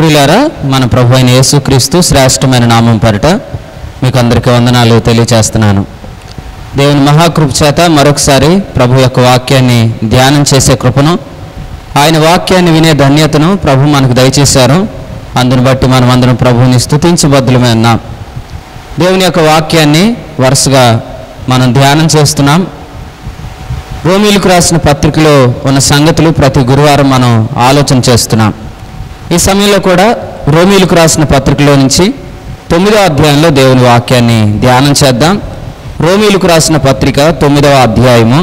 ప్రియులారా మన ప్రభు అయిన యేసుక్రీస్తు శ్రేష్టమైన నామం పరిట మీకు అందరికీ వందనాలు తెలియచేస్తున్నాను దేవుని మహాకృప చేత మరొకసారి ప్రభు యొక్క వాక్యాన్ని ధ్యానం చేసే కృపను ఆయన వాక్యాన్ని వినే ధన్యతను ప్రభు మనకు దయచేశారు అందును బట్టి మనం అందరం ప్రభువుని స్తుతించబద్దులమే ఉన్నాం దేవుని యొక్క వాక్యాన్ని వరుసగా మనం ధ్యానం చేస్తున్నాం రోమిలకు రాసిన పత్రికలో ఉన్న సంగతులు ప్రతి గురువారం మనం ఆలోచన చేస్తున్నాం ఈ సమయంలో కూడా రోమిలకు రాసిన పత్రికలో నుంచి తొమ్మిదవ అధ్యాయంలో దేవుని వాక్యాన్ని ధ్యానం చేద్దాం రోమిలకు రాసిన పత్రిక తొమ్మిదవ అధ్యాయము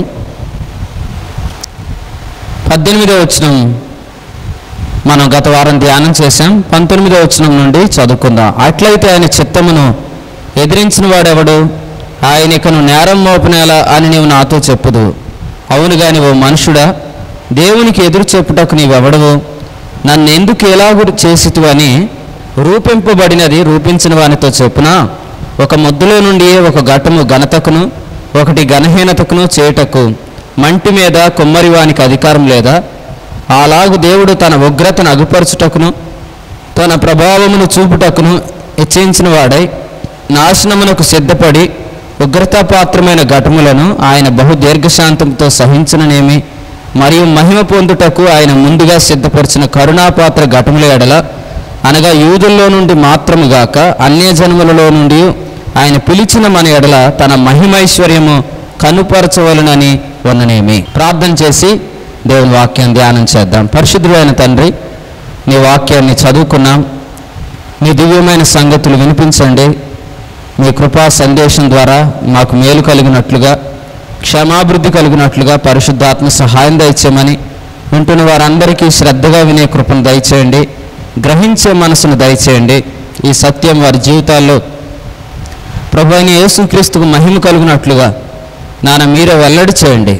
పద్దెనిమిదవ వచనం మనం గత వారం ధ్యానం చేశాం పంతొమ్మిదవ వచనం నుండి చదువుకుందాం అట్లయితే ఆయన చిత్తమును ఎదిరించిన వాడెవడు ఆయన ఇకను నేరం మోపనేలా అని నీవు నాతో చెప్పుదు అవును గాని ఓ మనుషుడా దేవునికి ఎదురు చెప్పుటకు నీవెవడవు నన్ను ఎందుకు ఎలాగు చేసితు అని రూపింపబడినది రూపించిన వానితో చెప్పున ఒక ముద్దులో నుండి ఒక ఘటము ఘనతకును ఒకటి ఘనహీనతకును చేయుటకు మంటి మీద కుమ్మరి వానికి అధికారం లేదా అలాగు దేవుడు తన ఉగ్రతను అగుపరచుటకును తన ప్రభావమును చూపుటకును హెచ్చించిన వాడై నాశనమునకు సిద్ధపడి ఉగ్రతాపాత్రమైన ఘటములను ఆయన బహు దీర్ఘశాంతంతో సహించననేమి మరియు మహిమ పొందుటకు ఆయన ముందుగా సిద్ధపరిచిన కరుణాపాత్ర ఘటముల ఎడల అనగా యూదుల్లో నుండి మాత్రముగాక అన్య జన్మలలో నుండి ఆయన పిలిచిన మన ఎడల తన మహిమైశ్వర్యము కనుపరచవలనని ఉన్ననేమి ప్రార్థన చేసి దేవుని వాక్యాన్ని ధ్యానం చేద్దాం పరిశుద్ధుడైన తండ్రి నీ వాక్యాన్ని చదువుకున్నాం నీ దివ్యమైన సంగతులు వినిపించండి మీ కృపా సందేశం ద్వారా మాకు మేలు కలిగినట్లుగా క్షమాభివృద్ధి కలిగినట్లుగా పరిశుద్ధాత్మ సహాయం దయచేయమని వింటున్న వారందరికీ శ్రద్ధగా వినే కృపను దయచేయండి గ్రహించే మనసును దయచేయండి ఈ సత్యం వారి జీవితాల్లో ప్రభు అయిన యేసుక్రీస్తుకు మహిమ కలిగినట్లుగా నాన్న మీరే వెల్లడి చేయండి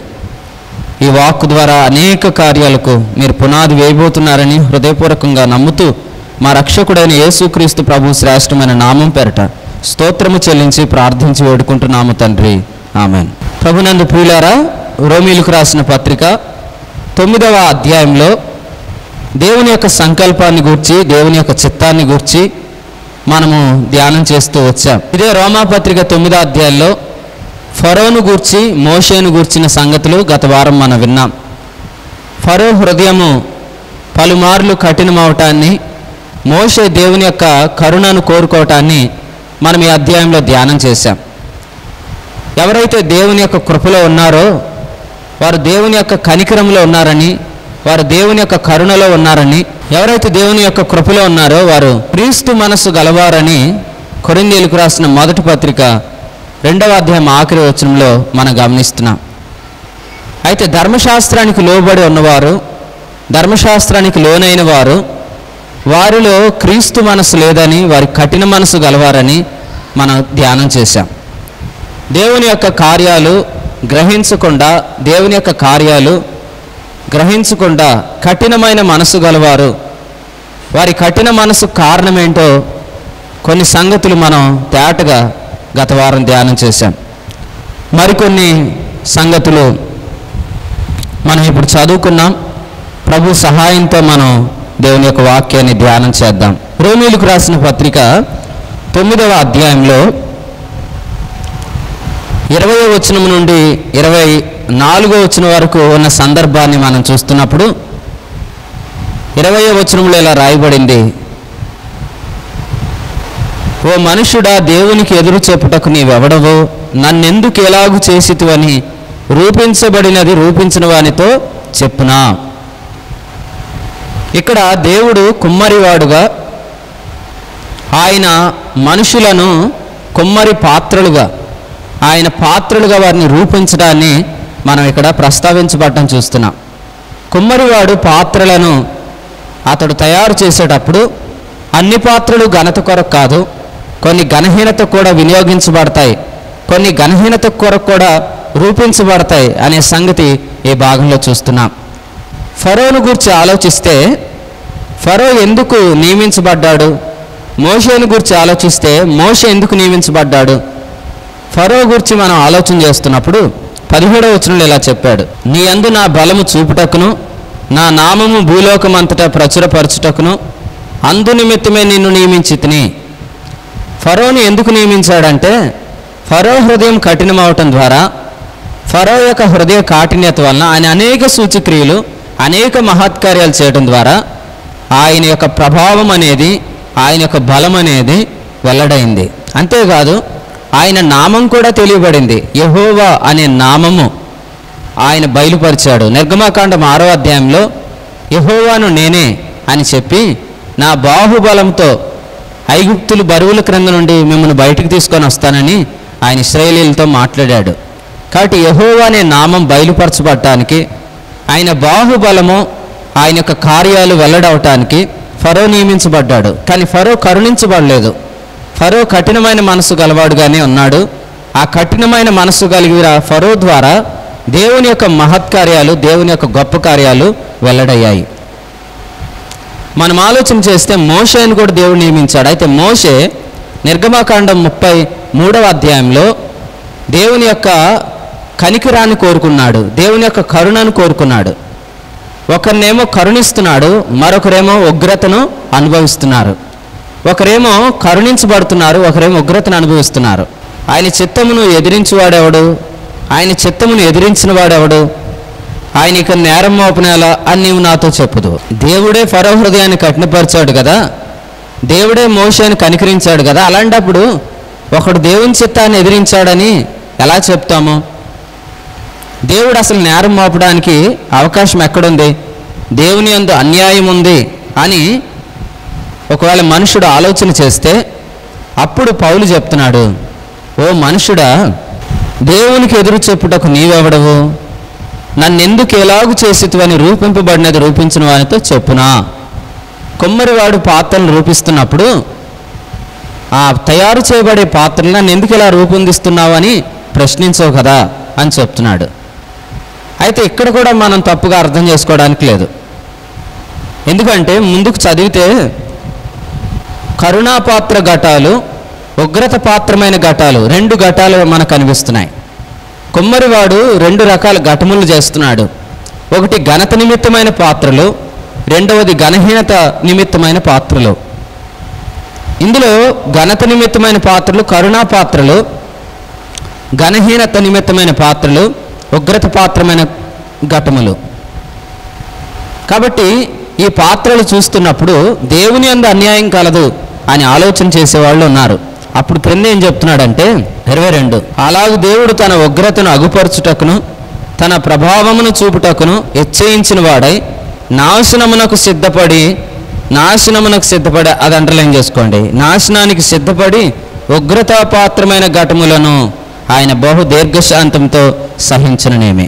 ఈ వాక్కు ద్వారా అనేక కార్యాలకు మీరు పునాది వేయబోతున్నారని హృదయపూర్వకంగా నమ్ముతూ మా రక్షకుడైన యేసుక్రీస్తు ప్రభు శ్రేష్టమైన నామం పేరట స్తోత్రము చెల్లించి ప్రార్థించి వేడుకుంటున్నాము తండ్రి ఆమెన్ ప్రభునందు ప్రియులారా రోమిలకు రాసిన పత్రిక తొమ్మిదవ అధ్యాయంలో దేవుని యొక్క సంకల్పాన్ని గూర్చి దేవుని యొక్క చిత్తాన్ని గూర్చి మనము ధ్యానం చేస్తూ వచ్చాం ఇదే రోమాపత్రిక తొమ్మిదో అధ్యాయంలో ఫరోను గూర్చి మోషేను గూర్చిన సంగతులు గత వారం మనం విన్నాం ఫరో హృదయము పలుమార్లు కఠినమవటాన్ని మోషే దేవుని యొక్క కరుణను కోరుకోవటాన్ని మనం ఈ అధ్యాయంలో ధ్యానం చేశాం ఎవరైతే దేవుని యొక్క కృపలో ఉన్నారో వారు దేవుని యొక్క కనికరంలో ఉన్నారని వారు దేవుని యొక్క కరుణలో ఉన్నారని ఎవరైతే దేవుని యొక్క కృపలో ఉన్నారో వారు క్రీస్తు మనస్సు గలవారని కొరిందేలకు రాసిన మొదటి పత్రిక రెండవ అధ్యాయం ఆఖరి వచనంలో మనం గమనిస్తున్నాం అయితే ధర్మశాస్త్రానికి లోబడి ఉన్నవారు ధర్మశాస్త్రానికి లోనైన వారు వారిలో క్రీస్తు మనసు లేదని వారి కఠిన మనసు గలవారని మనం ధ్యానం చేశాం దేవుని యొక్క కార్యాలు గ్రహించకుండా దేవుని యొక్క కార్యాలు గ్రహించకుండా కఠినమైన మనసు గలవారు వారి కఠిన మనసు కారణం ఏంటో కొన్ని సంగతులు మనం తేటగా గత వారం ధ్యానం చేశాం మరికొన్ని సంగతులు మనం ఇప్పుడు చదువుకున్నాం ప్రభు సహాయంతో మనం దేవుని యొక్క వాక్యాన్ని ధ్యానం చేద్దాం రోమిలకు రాసిన పత్రిక తొమ్మిదవ అధ్యాయంలో ఇరవై వచనం నుండి ఇరవై నాలుగో వచనం వరకు ఉన్న సందర్భాన్ని మనం చూస్తున్నప్పుడు ఇరవై వచనంలో ఇలా రాయబడింది ఓ మనుషుడా దేవునికి ఎదురు చెప్పుటకు నీవెవడవో నన్నెందుకు ఎలాగు చేసితువని రూపించబడినది రూపించిన వానితో చెప్పునా ఇక్కడ దేవుడు కుమ్మరివాడుగా ఆయన మనుషులను కుమ్మరి పాత్రలుగా ఆయన పాత్రలుగా వారిని రూపించడాన్ని మనం ఇక్కడ ప్రస్తావించబడటం చూస్తున్నాం కుమ్మరివాడు పాత్రలను అతడు తయారు చేసేటప్పుడు అన్ని పాత్రలు ఘనత కొరకు కాదు కొన్ని ఘనహీనత కూడా వినియోగించబడతాయి కొన్ని ఘనహీనత కొరకు కూడా రూపించబడతాయి అనే సంగతి ఈ భాగంలో చూస్తున్నాం ఫరోను గురించి ఆలోచిస్తే ఫరో ఎందుకు నియమించబడ్డాడు మోషేను గురించి ఆలోచిస్తే మోషే ఎందుకు నియమించబడ్డాడు ఫరో గురించి మనం ఆలోచన చేస్తున్నప్పుడు పదిహేడవ వచనంలో ఇలా చెప్పాడు నీ అందు నా బలము చూపుటకును నా నామము భూలోకమంతటా ప్రచురపరచుటకును అందు నిమిత్తమే నిన్ను నియమించి తిని ఫరోని ఎందుకు నియమించాడంటే ఫరో హృదయం కఠినమవటం ద్వారా ఫరో యొక్క హృదయ కాఠిన్యత వలన ఆయన అనేక సూచక్రియలు అనేక మహత్కార్యాలు చేయడం ద్వారా ఆయన యొక్క ప్రభావం అనేది ఆయన యొక్క బలం అనేది వెల్లడైంది అంతేకాదు ఆయన నామం కూడా తెలియబడింది యహోవా అనే నామము ఆయన బయలుపరిచాడు నిర్గమాకాండం ఆరో అధ్యాయంలో యహోవాను నేనే అని చెప్పి నా బాహుబలంతో ఐగుప్తులు బరువుల క్రింద నుండి మిమ్మల్ని బయటికి తీసుకొని వస్తానని ఆయన ఇస్రాయేలీలతో మాట్లాడాడు కాబట్టి యహోవా అనే నామం బయలుపరచబడటానికి ఆయన బాహుబలము ఆయన యొక్క కార్యాలు వెల్లడవటానికి ఫరో నియమించబడ్డాడు కానీ ఫరో కరుణించబడలేదు ఫరో కఠినమైన మనసు గలవాడుగానే ఉన్నాడు ఆ కఠినమైన మనసు కలిగిన ఫరో ద్వారా దేవుని యొక్క మహత్కార్యాలు దేవుని యొక్క గొప్ప కార్యాలు వెల్లడయ్యాయి మనం ఆలోచన చేస్తే మోషేని కూడా దేవుడు నియమించాడు అయితే మోషే నిర్గమాకాండం ముప్పై మూడవ అధ్యాయంలో దేవుని యొక్క కనికిరాన్ని కోరుకున్నాడు దేవుని యొక్క కరుణను కోరుకున్నాడు ఒకరినేమో కరుణిస్తున్నాడు మరొకరేమో ఉగ్రతను అనుభవిస్తున్నారు ఒకరేమో కరుణించబడుతున్నారు ఒకరేమో ఉగ్రతను అనుభవిస్తున్నారు ఆయన చిత్తమును ఎదిరించువాడెవడు ఆయన చిత్తమును ఎదిరించిన వాడెవడు ఆయన ఇక నేరం మోపనేలా అని నీవు నాతో చెప్పుదు దేవుడే ఫరో హృదయాన్ని కఠినపరిచాడు కదా దేవుడే మోషేని కనికరించాడు కదా అలాంటప్పుడు ఒకడు దేవుని చిత్తాన్ని ఎదిరించాడని ఎలా చెప్తాము దేవుడు అసలు నేరం మోపడానికి అవకాశం ఎక్కడుంది దేవుని యందు అన్యాయం ఉంది అని ఒకవేళ మనుషుడు ఆలోచన చేస్తే అప్పుడు పౌలు చెప్తున్నాడు ఓ మనుషుడా దేవునికి ఎదురు చెప్పుటకు నీవెవడవు నన్నెందుకు ఎలాగు చేసితువని రూపింపబడినది రూపించిన వానితో చెప్పునా కొమ్మరివాడు పాత్రలను రూపిస్తున్నప్పుడు ఆ తయారు చేయబడే పాత్రలు నన్ను ఎందుకు ఇలా రూపొందిస్తున్నావు అని ప్రశ్నించవు కదా అని చెప్తున్నాడు అయితే ఇక్కడ కూడా మనం తప్పుగా అర్థం చేసుకోవడానికి లేదు ఎందుకంటే ముందుకు చదివితే కరుణాపాత్ర ఘటాలు ఉగ్రత పాత్రమైన ఘటాలు రెండు ఘటాలు మనకు కనిపిస్తున్నాయి కుమ్మరివాడు రెండు రకాల ఘటములు చేస్తున్నాడు ఒకటి ఘనత నిమిత్తమైన పాత్రలు రెండవది ఘనహీనత నిమిత్తమైన పాత్రలు ఇందులో ఘనత నిమిత్తమైన పాత్రలు కరుణా పాత్రలు ఘనహీనత నిమిత్తమైన పాత్రలు ఉగ్రత పాత్రమైన ఘటములు కాబట్టి ఈ పాత్రలు చూస్తున్నప్పుడు దేవుని అందు అన్యాయం కలదు అని ఆలోచన చేసేవాళ్ళు ఉన్నారు అప్పుడు క్రింద ఏం చెప్తున్నాడంటే ఇరవై రెండు అలాగే దేవుడు తన ఉగ్రతను అగుపరచుటకును తన ప్రభావమును చూపుటకును హెచ్చయించిన వాడై నాశనమునకు సిద్ధపడి నాశనమునకు సిద్ధపడి అది అండర్లైన్ చేసుకోండి నాశనానికి సిద్ధపడి ఉగ్రతాపాత్రమైన ఘటములను ఆయన బహు దీర్ఘశాంతంతో సహించననేమి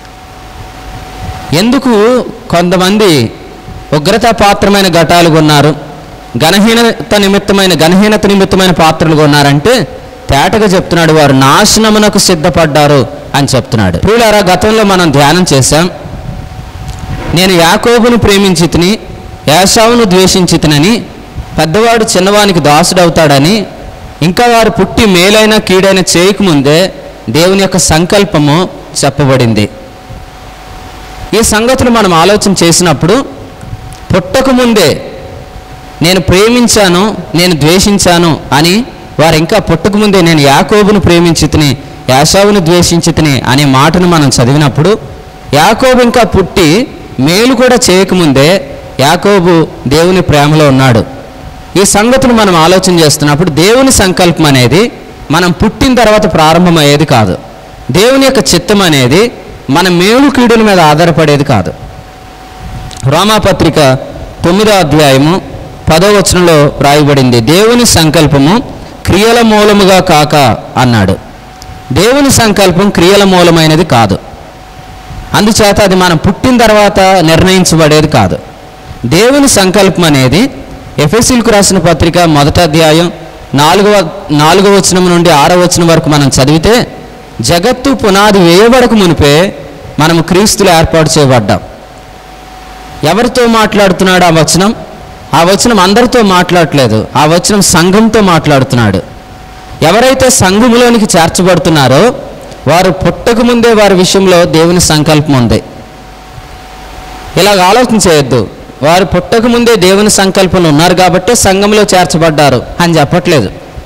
ఎందుకు కొంతమంది ఉగ్రతాపాత్రమైన ఘటాలు కొన్నారు ఘనహీనత నిమిత్తమైన ఘనహీనత నిమిత్తమైన పాత్రలు కొన్నారంటే తేటగా చెప్తున్నాడు వారు నాశనమునకు సిద్ధపడ్డారు అని చెప్తున్నాడు ప్రియులారా గతంలో మనం ధ్యానం చేశాం నేను యాకోబును ప్రేమించి తిని యాసావును ద్వేషించి తినని పెద్దవాడు చిన్నవానికి దాసుడవుతాడని ఇంకా వారు పుట్టి మేలైన కీడైన చేయకముందే దేవుని యొక్క సంకల్పము చెప్పబడింది ఈ సంగతులు మనం ఆలోచన చేసినప్పుడు పుట్టకముందే నేను ప్రేమించాను నేను ద్వేషించాను అని వారు ఇంకా పుట్టకముందే నేను యాకోబును ప్రేమించి తిని యాసావును ద్వేషించి తిని అనే మాటను మనం చదివినప్పుడు యాకోబు ఇంకా పుట్టి మేలు కూడా చేయకముందే యాకోబు దేవుని ప్రేమలో ఉన్నాడు ఈ సంగతులు మనం ఆలోచన చేస్తున్నప్పుడు దేవుని సంకల్పం అనేది మనం పుట్టిన తర్వాత ప్రారంభమయ్యేది కాదు దేవుని యొక్క చిత్తం అనేది మన మేలు కీడుల మీద ఆధారపడేది కాదు రోమాపత్రిక తొమ్మిదో అధ్యాయము పదో వచనంలో రాయబడింది దేవుని సంకల్పము క్రియల మూలముగా కాక అన్నాడు దేవుని సంకల్పం క్రియల మూలమైనది కాదు అందుచేత అది మనం పుట్టిన తర్వాత నిర్ణయించబడేది కాదు దేవుని సంకల్పం అనేది ఎఫ్ఎస్సీలకు రాసిన పత్రిక మొదటి అధ్యాయం నాలుగవ నాలుగవ వచనం నుండి ఆరవ వచనం వరకు మనం చదివితే జగత్తు పునాది వేయబడక మునిపే మనము క్రీస్తులు ఏర్పాటు చేయబడ్డాం ఎవరితో మాట్లాడుతున్నాడు ఆ వచనం ఆ వచనం అందరితో మాట్లాడట్లేదు ఆ వచనం సంఘంతో మాట్లాడుతున్నాడు ఎవరైతే సంఘములోనికి చేర్చబడుతున్నారో వారు పుట్టక ముందే వారి విషయంలో దేవుని సంకల్పం ఉంది ఇలాగ ఆలోచన చేయొద్దు వారు పుట్టక ముందే దేవుని సంకల్పంలో ఉన్నారు కాబట్టి సంఘంలో చేర్చబడ్డారు అని చెప్పట్లేదు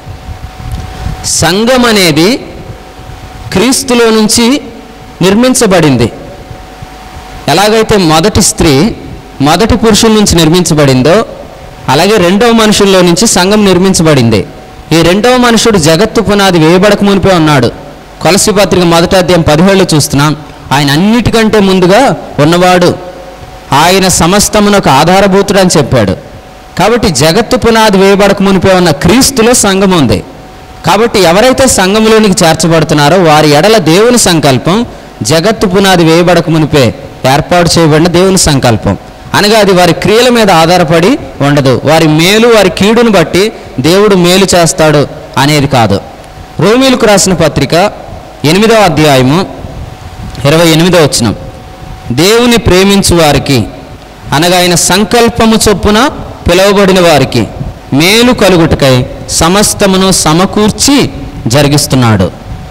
సంఘం అనేది క్రీస్తులో నుంచి నిర్మించబడింది ఎలాగైతే మొదటి స్త్రీ మొదటి పురుషుల నుంచి నిర్మించబడిందో అలాగే రెండవ మనుషుల్లో నుంచి సంఘం నిర్మించబడింది ఈ రెండవ మనుషుడు జగత్తు పునాది వేయబడక మునిపే ఉన్నాడు కొలసి పత్రిక మొదటి అధ్యాయం పదిహేళ్ళు చూస్తున్నాం ఆయన అన్నిటికంటే ముందుగా ఉన్నవాడు ఆయన సమస్తమునకు ఆధారభూతుడు అని చెప్పాడు కాబట్టి జగత్తు పునాది వేయబడక మునిపే ఉన్న క్రీస్తులో సంఘం ఉంది కాబట్టి ఎవరైతే సంఘంలోనికి చేర్చబడుతున్నారో వారి ఎడల దేవుని సంకల్పం జగత్తు పునాది వేయబడక మునిపే ఏర్పాటు చేయబడిన దేవుని సంకల్పం అనగా అది వారి క్రియల మీద ఆధారపడి ఉండదు వారి మేలు వారి కీడును బట్టి దేవుడు మేలు చేస్తాడు అనేది కాదు రోమిలకు రాసిన పత్రిక ఎనిమిదవ అధ్యాయము ఇరవై ఎనిమిదో వచ్చిన దేవుని ప్రేమించు వారికి అనగా ఆయన సంకల్పము చొప్పున పిలువబడిన వారికి మేలు కలుగుటకై సమస్తమును సమకూర్చి జరిగిస్తున్నాడు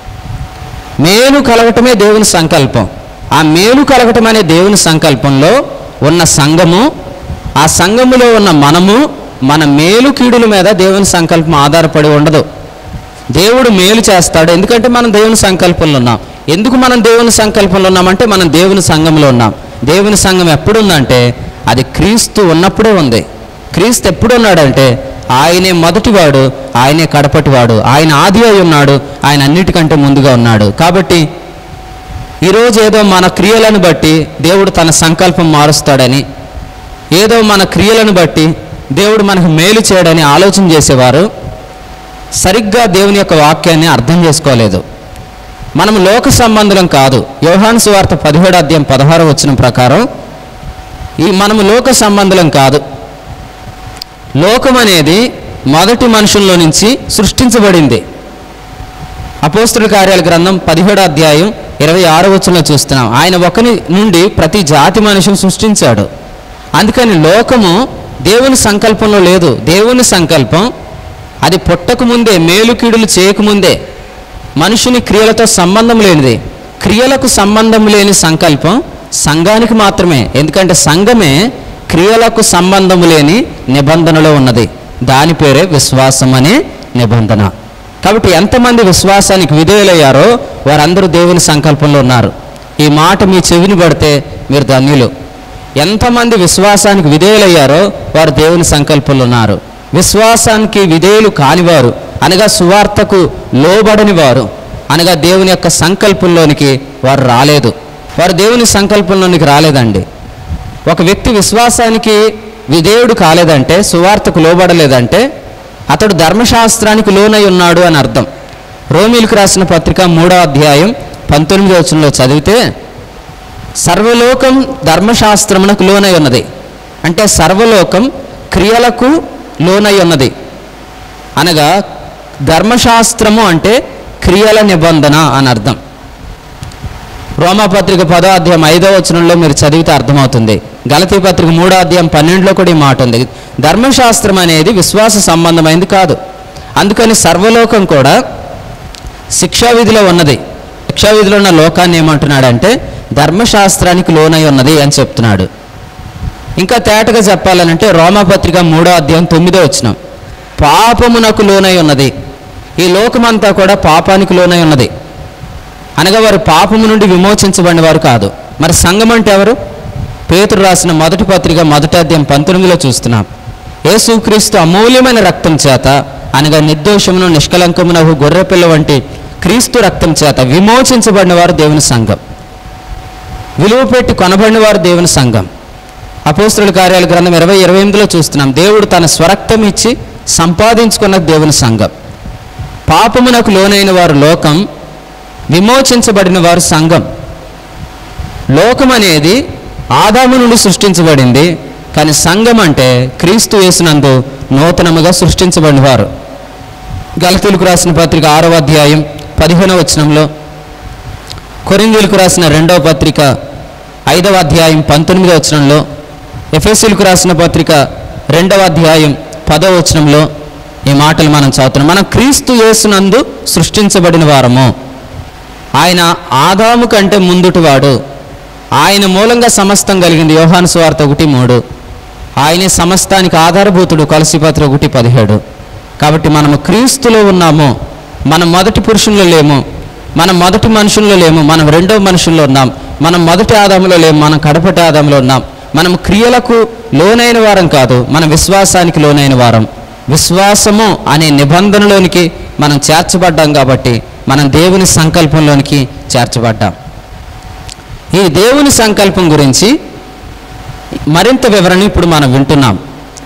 మేలు కలగటమే దేవుని సంకల్పం ఆ మేలు కలగటం అనే దేవుని సంకల్పంలో ఉన్న సంఘము ఆ సంఘములో ఉన్న మనము మన మేలు కీడుల మీద దేవుని సంకల్పం ఆధారపడి ఉండదు దేవుడు మేలు చేస్తాడు ఎందుకంటే మనం దేవుని సంకల్పంలో ఉన్నాం ఎందుకు మనం దేవుని సంకల్పంలో ఉన్నామంటే మనం దేవుని సంఘంలో ఉన్నాం దేవుని సంఘం ఎప్పుడుందంటే అది క్రీస్తు ఉన్నప్పుడే ఉంది క్రీస్తు ఎప్పుడు ఉన్నాడంటే ఆయనే మొదటివాడు ఆయనే కడపటివాడు ఆయన ఆది అయి ఉన్నాడు ఆయన అన్నిటికంటే ముందుగా ఉన్నాడు కాబట్టి ఈరోజు ఏదో మన క్రియలను బట్టి దేవుడు తన సంకల్పం మారుస్తాడని ఏదో మన క్రియలను బట్టి దేవుడు మనకు మేలు చేయడని ఆలోచన చేసేవారు సరిగ్గా దేవుని యొక్క వాక్యాన్ని అర్థం చేసుకోలేదు మనం లోక సంబంధులం కాదు యోహాను సువార్త పదిహేడు అధ్యాయం పదహారు వచ్చిన ప్రకారం ఈ మనము లోక సంబంధులం కాదు లోకం అనేది మొదటి మనుషుల్లో నుంచి సృష్టించబడింది అపోస్తుల కార్యాల గ్రంథం పదిహేడు అధ్యాయం ఇరవై ఆరో వచనంలో చూస్తున్నాం ఆయన ఒకని నుండి ప్రతి జాతి మనిషిని సృష్టించాడు అందుకని లోకము దేవుని సంకల్పంలో లేదు దేవుని సంకల్పం అది పుట్టక ముందే మేలు కీడులు చేయకముందే మనుషుని క్రియలతో సంబంధం లేనిది క్రియలకు సంబంధం లేని సంకల్పం సంఘానికి మాత్రమే ఎందుకంటే సంఘమే క్రియలకు సంబంధం లేని నిబంధనలో ఉన్నది దాని పేరే విశ్వాసం అనే నిబంధన కాబట్టి ఎంతమంది విశ్వాసానికి విధేయులయ్యారో వారందరూ దేవుని సంకల్పంలో ఉన్నారు ఈ మాట మీ చెవిని పడితే మీరు ధన్యులు ఎంతమంది విశ్వాసానికి విధేయులయ్యారో వారు దేవుని సంకల్పంలో ఉన్నారు విశ్వాసానికి విధేయులు కానివారు అనగా సువార్తకు లోబడని వారు అనగా దేవుని యొక్క సంకల్పంలోనికి వారు రాలేదు వారు దేవుని సంకల్పంలోనికి రాలేదండి ఒక వ్యక్తి విశ్వాసానికి విధేయుడు కాలేదంటే సువార్తకు లోబడలేదంటే అతడు ధర్మశాస్త్రానికి లోనై ఉన్నాడు అని అర్థం రోమిలకు రాసిన పత్రిక మూడో అధ్యాయం పంతొమ్మిదో వచనంలో చదివితే సర్వలోకం ధర్మశాస్త్రమునకు లోనై ఉన్నది అంటే సర్వలోకం క్రియలకు లోనై ఉన్నది అనగా ధర్మశాస్త్రము అంటే క్రియల నిబంధన అని అర్థం రోమాపత్రిక పదో అధ్యాయం ఐదో వచనంలో మీరు చదివితే అర్థమవుతుంది గలతీ పత్రిక మూడో అధ్యాయం పన్నెండులో కూడా ఈ మాట ఉంది ధర్మశాస్త్రం అనేది విశ్వాస సంబంధమైంది కాదు అందుకని సర్వలోకం కూడా శిక్షావిధిలో ఉన్నది శిక్షావిధిలో ఉన్న లోకాన్ని ఏమంటున్నాడంటే ధర్మశాస్త్రానికి లోనై ఉన్నది అని చెప్తున్నాడు ఇంకా తేటగా చెప్పాలనంటే రోమాపత్రిక మూడో అధ్యాయం తొమ్మిదో వచ్చిన పాపమునకు లోనై ఉన్నది ఈ లోకమంతా కూడా పాపానికి లోనై ఉన్నది అనగా వారు పాపము నుండి విమోచించబడిన వారు కాదు మరి సంఘం అంటే ఎవరు పేతురు రాసిన మొదటి పత్రిక మొదటి అధ్యాయం పంతొమ్మిదిలో చూస్తున్నాం యేసుక్రీస్తు అమూల్యమైన రక్తం చేత అనగా నిర్దోషమును నిష్కలంకమునకు గొర్రెపిల్ల వంటి క్రీస్తు రక్తం చేత విమోచించబడిన వారు దేవుని సంఘం విలువ పెట్టి కొనబడిన వారు దేవుని సంఘం అపోస్తుల కార్యాల గ్రంథం ఇరవై ఇరవై ఎనిమిదిలో చూస్తున్నాం దేవుడు తన స్వరక్తం ఇచ్చి సంపాదించుకున్న దేవుని సంఘం పాపమునకు లోనైన వారు లోకం విమోచించబడిన వారు సంఘం లోకం అనేది ఆదాము నుండి సృష్టించబడింది కానీ సంఘం అంటే క్రీస్తు యేసునందు నూతనముగా సృష్టించబడిన వారు గలతీలకు రాసిన పత్రిక ఆరవ అధ్యాయం పదిహేనవ వచనంలో కొరిందీలకు రాసిన రెండవ పత్రిక ఐదవ అధ్యాయం పంతొమ్మిదవ వచనంలో ఎఫ్ఎస్సీలకు రాసిన పత్రిక రెండవ అధ్యాయం పదవ వచనంలో ఈ మాటలు మనం చదువుతున్నాం మనం క్రీస్తు యేసునందు సృష్టించబడిన వారము ఆయన ఆదాము కంటే ముందుటివాడు ఆయన మూలంగా సమస్తం కలిగింది యోహాను సువార్త ఒకటి మూడు ఆయనే సమస్తానికి ఆధారభూతుడు కలసి పత్ర ఒకటి పదిహేడు కాబట్టి మనము క్రీస్తులో ఉన్నాము మనం మొదటి పురుషుల్లో లేము మనం మొదటి మనుషుల్లో లేము మనం రెండో మనుషుల్లో ఉన్నాం మనం మొదటి ఆదాములో లేము మనం కడపటి ఆదాములో ఉన్నాం మనం క్రియలకు లోనైన వారం కాదు మన విశ్వాసానికి లోనైన వారం విశ్వాసము అనే నిబంధనలోనికి మనం చేర్చబడ్డాం కాబట్టి మనం దేవుని సంకల్పంలోనికి చేర్చబడ్డాం ఈ దేవుని సంకల్పం గురించి మరింత వివరణ ఇప్పుడు మనం వింటున్నాం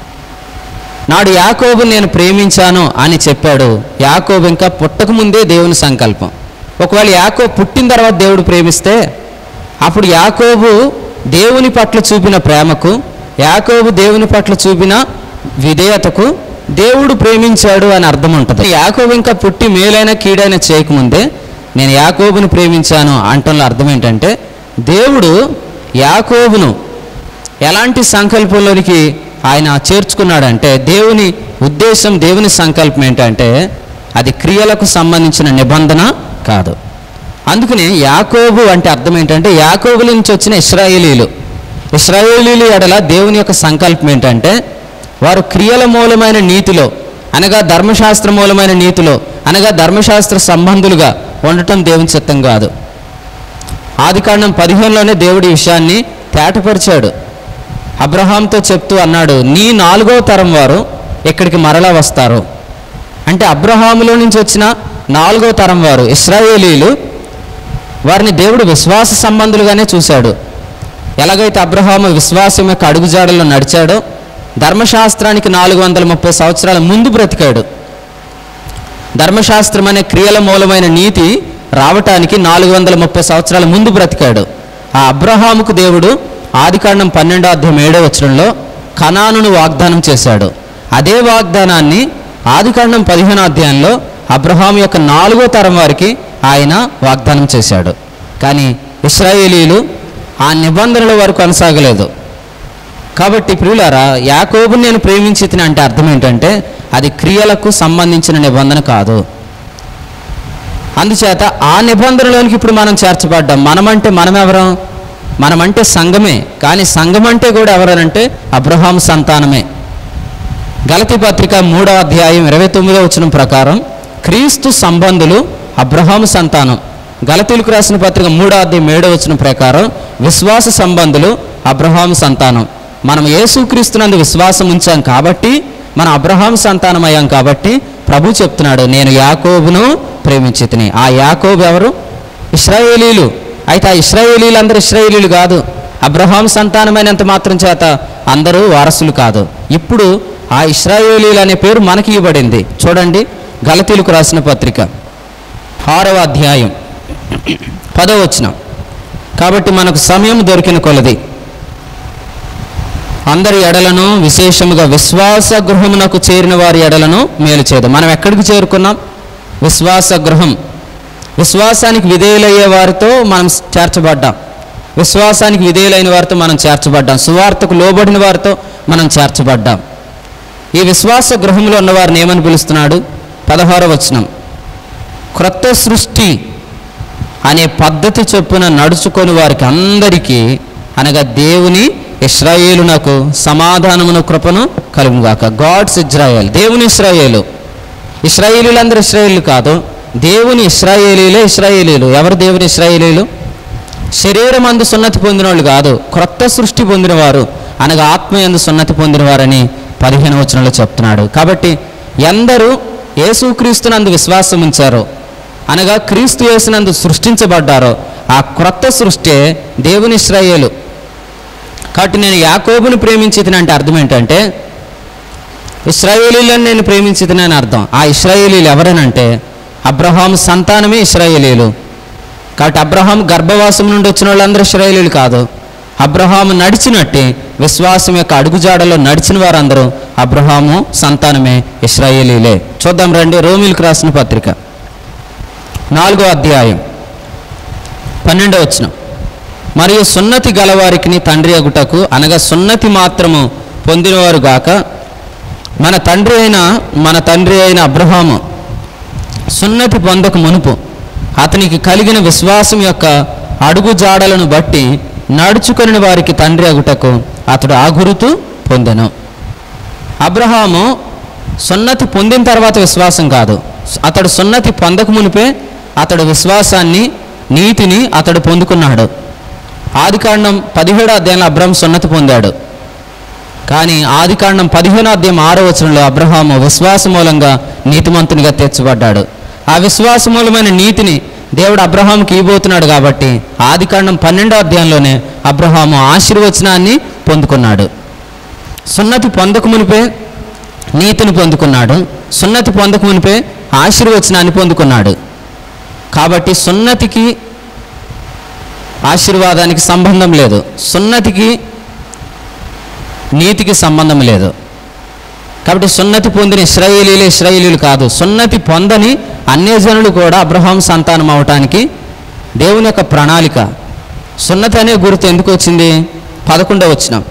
నాడు యాకోబు నేను ప్రేమించాను అని చెప్పాడు యాకోబు ఇంకా పుట్టక ముందే దేవుని సంకల్పం ఒకవేళ యాకోబు పుట్టిన తర్వాత దేవుడు ప్రేమిస్తే అప్పుడు యాకోబు దేవుని పట్ల చూపిన ప్రేమకు యాకోబు దేవుని పట్ల చూపిన విధేయతకు దేవుడు ప్రేమించాడు అని అర్థం ఉంటుంది యాకోబు ఇంకా పుట్టి మేలైన కీడైన చేయకముందే నేను యాకోబుని ప్రేమించాను అంటంలో అర్థం ఏంటంటే దేవుడు యాకోబును ఎలాంటి సంకల్పంలోనికి ఆయన చేర్చుకున్నాడంటే దేవుని ఉద్దేశం దేవుని సంకల్పం ఏంటంటే అది క్రియలకు సంబంధించిన నిబంధన కాదు అందుకనే యాకోబు అంటే అర్థం ఏంటంటే యాకోబుల నుంచి వచ్చిన ఇస్రాయేలీలు ఇస్రాయేలీలు ఎడల దేవుని యొక్క సంకల్పం ఏంటంటే వారు క్రియల మూలమైన నీతిలో అనగా ధర్మశాస్త్ర మూలమైన నీతిలో అనగా ధర్మశాస్త్ర సంబంధులుగా ఉండటం దేవుని చిత్తం కాదు ఆదికాండం పదిహేనులోనే దేవుడి ఈ విషయాన్ని తేటపరిచాడు అబ్రహాంతో చెప్తూ అన్నాడు నీ నాలుగో తరం వారు ఇక్కడికి మరలా వస్తారు అంటే అబ్రహాములో నుంచి వచ్చిన నాలుగో తరం వారు ఇస్రాయేలీలు వారిని దేవుడు విశ్వాస సంబంధులుగానే చూశాడు ఎలాగైతే అబ్రహాము విశ్వాసం యొక్క అడుగుజాడల్లో నడిచాడో ధర్మశాస్త్రానికి నాలుగు వందల ముప్పై సంవత్సరాల ముందు బ్రతికాడు ధర్మశాస్త్రం అనే క్రియల మూలమైన నీతి రావటానికి నాలుగు వందల ముప్పై సంవత్సరాల ముందు బ్రతికాడు ఆ అబ్రహాముకు దేవుడు ఆదికాండం పన్నెండో అధ్యాయం ఏడో వచనంలో కనానును వాగ్దానం చేశాడు అదే వాగ్దానాన్ని ఆదికాండం పదిహేనో అధ్యాయంలో అబ్రహాం యొక్క నాలుగో తరం వారికి ఆయన వాగ్దానం చేశాడు కానీ ఇస్రాయేలీలు ఆ నిబంధనల వారు కొనసాగలేదు కాబట్టి ప్రియులారా యాకోబుని నేను ప్రేమించితిని అంటే అర్థం ఏంటంటే అది క్రియలకు సంబంధించిన నిబంధన కాదు అందుచేత ఆ నిబంధనలోనికి ఇప్పుడు మనం చేర్చబడ్డాం మనమంటే మనం ఎవరం మనమంటే సంఘమే కానీ సంఘం అంటే కూడా ఎవరనంటే అబ్రహాం సంతానమే గలతి పత్రిక మూడవ అధ్యాయం ఇరవై తొమ్మిదో వచనం ప్రకారం క్రీస్తు సంబంధులు అబ్రహాము సంతానం గలతీలకు రాసిన పత్రిక మూడో అధ్యాయం ఏడో వచనం ప్రకారం విశ్వాస సంబంధులు అబ్రహాము సంతానం మనం యేసుక్రీస్తునందు విశ్వాసం ఉంచాం కాబట్టి మన అబ్రహాం సంతానం అయ్యాం కాబట్టి ప్రభు చెప్తున్నాడు నేను యాకోబును ప్రేమించితిని ఆ యాకోబు ఎవరు ఇస్రాయేలీలు అయితే ఆ ఇస్రాయేలీలు అందరూ ఇస్రాయేలీలు కాదు అబ్రహాం సంతానమైనంత మాత్రం చేత అందరూ వారసులు కాదు ఇప్పుడు ఆ ఇస్రాయేలీలు అనే పేరు మనకి ఇవ్వబడింది చూడండి గలతీలకు రాసిన పత్రిక ఆరవ అధ్యాయం పదవ వచనం కాబట్టి మనకు సమయం దొరికిన కొలది అందరి ఎడలను విశేషముగా విశ్వాస గృహమునకు చేరిన వారి ఎడలను మేలు చేయదు మనం ఎక్కడికి చేరుకున్నాం విశ్వాస గృహం విశ్వాసానికి విధేయులయ్యే వారితో మనం చేర్చబడ్డాం విశ్వాసానికి విధేయులైన వారితో మనం చేర్చబడ్డాం సువార్తకు లోబడిన వారితో మనం చేర్చబడ్డాం ఈ విశ్వాస గృహంలో ఉన్న వారిని ఏమని పిలుస్తున్నాడు పదహార వచనం క్రొత్త సృష్టి అనే పద్ధతి చొప్పున నడుచుకొని వారికి అందరికీ అనగా దేవుని ఇస్రాయేలునకు సమాధానమును కృపను కలుగుగాక గాడ్స్ ఇజ్రాయేల్ దేవుని ఇస్రాయేలు ఇస్రాయేలీలందరూ ఇస్రాయేలు కాదు దేవుని ఇస్రాయేలీలే ఇస్రాయేలీలు ఎవరు దేవుని ఇస్రాయేలీలు శరీరం అందు సున్నతి పొందిన వాళ్ళు కాదు క్రొత్త సృష్టి పొందినవారు అనగా ఆత్మ ఎందు సున్నతి పొందినవారని పదిహేను వచనంలో చెప్తున్నాడు కాబట్టి ఎందరూ యేసుక్రీస్తునందు విశ్వాసం ఉంచారో అనగా క్రీస్తు యేసునందు సృష్టించబడ్డారో ఆ క్రొత్త సృష్టి దేవుని ఇస్రాయేలు కాబట్టి నేను యాకోబుని ప్రేమించితిని అంటే అర్థం ఏంటంటే ఇస్రాయేలీలను నేను ప్రేమించితిని అని అర్థం ఆ ఇస్రాయేలీలు ఎవరనంటే అబ్రహాం సంతానమే ఇస్రాయేలీలు కాబట్టి అబ్రహాం గర్భవాసం నుండి వచ్చిన వాళ్ళందరూ ఇస్రాయేలీలు కాదు అబ్రహాము నడిచినట్టే విశ్వాసం యొక్క అడుగుజాడలో నడిచిన వారందరూ అబ్రహాము సంతానమే ఇస్రాయేలీలే చూద్దాం రండి రోమిల్కి రాసిన పత్రిక నాలుగో అధ్యాయం పన్నెండో వచ్చిన మరియు సున్నతి గలవారికి తండ్రి అగుటకు అనగా సున్నతి మాత్రము పొందినవారు గాక మన తండ్రి అయిన మన తండ్రి అయిన అబ్రహాము సున్నతి పొందక మునుపు అతనికి కలిగిన విశ్వాసం యొక్క అడుగు జాడలను బట్టి నడుచుకొని వారికి తండ్రి అగుటకు అతడు ఆ గురుతు పొందెను అబ్రహాము సున్నతి పొందిన తర్వాత విశ్వాసం కాదు అతడు సున్నతి పొందక మునిపే అతడు విశ్వాసాన్ని నీతిని అతడు పొందుకున్నాడు ఆదికాండం పదిహేడో అధ్యాయంలో అబ్రహం సున్నతి పొందాడు కానీ ఆదికాండం పదిహేనో అధ్యాయం ఆరో వచనంలో అబ్రహాము విశ్వాస మూలంగా నీతిమంతునిగా తీర్చబడ్డాడు ఆ విశ్వాస మూలమైన నీతిని దేవుడు అబ్రహాముకి ఇవ్వబోతున్నాడు కాబట్టి ఆదికాండం పన్నెండో అధ్యాయంలోనే అబ్రహాము ఆశీర్వచనాన్ని పొందుకున్నాడు సున్నతి పొందక మునిపే నీతిని పొందుకున్నాడు సున్నతి పొందక మునిపే ఆశీర్వచనాన్ని పొందుకున్నాడు కాబట్టి సున్నతికి ఆశీర్వాదానికి సంబంధం లేదు సున్నతికి నీతికి సంబంధం లేదు కాబట్టి సున్నతి పొందిన ఇస్రాయేలీలు ఇస్రాయేలీలు కాదు సున్నతి పొందని అన్యజనులు కూడా అబ్రహాం సంతానం అవటానికి దేవుని యొక్క ప్రణాళిక సున్నతి అనే గుర్తు ఎందుకు వచ్చింది పదకొండవ వచ్చినాం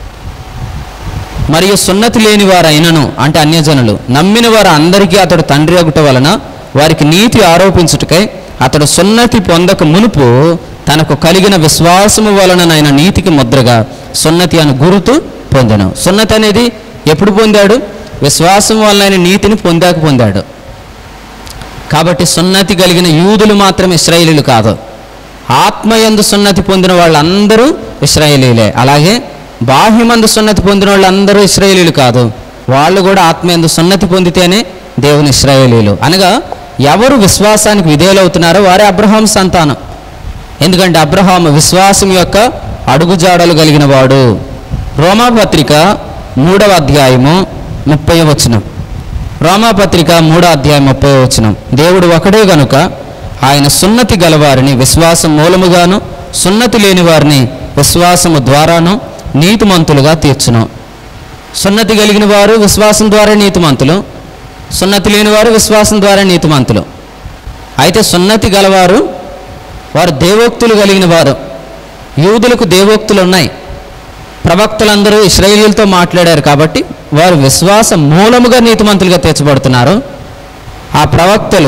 మరియు సున్నతి లేని వారైనను అంటే అన్యజనులు నమ్మిన వారు అందరికీ అతడు తండ్రి అగుట వలన వారికి నీతి ఆరోపించుటకై అతడు సున్నతి పొందక మునుపు తనకు కలిగిన విశ్వాసము వలననైన నీతికి ముద్రగా సున్నతి అను గురుతు పొందెను సున్నతి అనేది ఎప్పుడు పొందాడు విశ్వాసం వలన నీతిని పొందాక పొందాడు కాబట్టి సున్నతి కలిగిన యూదులు మాత్రం ఇస్రాయేలీలు కాదు ఆత్మయందు సున్నతి పొందిన వాళ్ళందరూ ఇస్రాయేలీలే అలాగే బాహ్యమందు సున్నతి పొందిన వాళ్ళందరూ ఇస్రాయేలీలు కాదు వాళ్ళు కూడా ఆత్మయందు సున్నతి పొందితేనే దేవుని ఇస్రాయేలీలు అనగా ఎవరు విశ్వాసానికి విధేయులవుతున్నారో వారే అబ్రహాం సంతానం ఎందుకంటే అబ్రహాం విశ్వాసం యొక్క అడుగుజాడలు కలిగిన వాడు రోమాపత్రిక మూడవ అధ్యాయము ముప్పై వచనం రోమాపత్రిక మూడో అధ్యాయం ముప్పై వచనం దేవుడు ఒకడే గనుక ఆయన సున్నతి గలవారిని విశ్వాసం మూలముగాను సున్నతి లేని వారిని విశ్వాసము ద్వారాను నీతిమంతులుగా తీర్చును సున్నతి కలిగిన వారు విశ్వాసం ద్వారా నీతిమంతులు సున్నతి లేని వారు విశ్వాసం ద్వారా నీతిమంతులు అయితే సున్నతి గలవారు వారు దేవోక్తులు కలిగిన వారు యూదులకు దేవోక్తులు ఉన్నాయి ప్రవక్తలందరూ ఇస్రాయేలీలతో మాట్లాడారు కాబట్టి వారు విశ్వాస మూలముగా నీతిమంతులుగా తీర్చబడుతున్నారు ఆ ప్రవక్తలు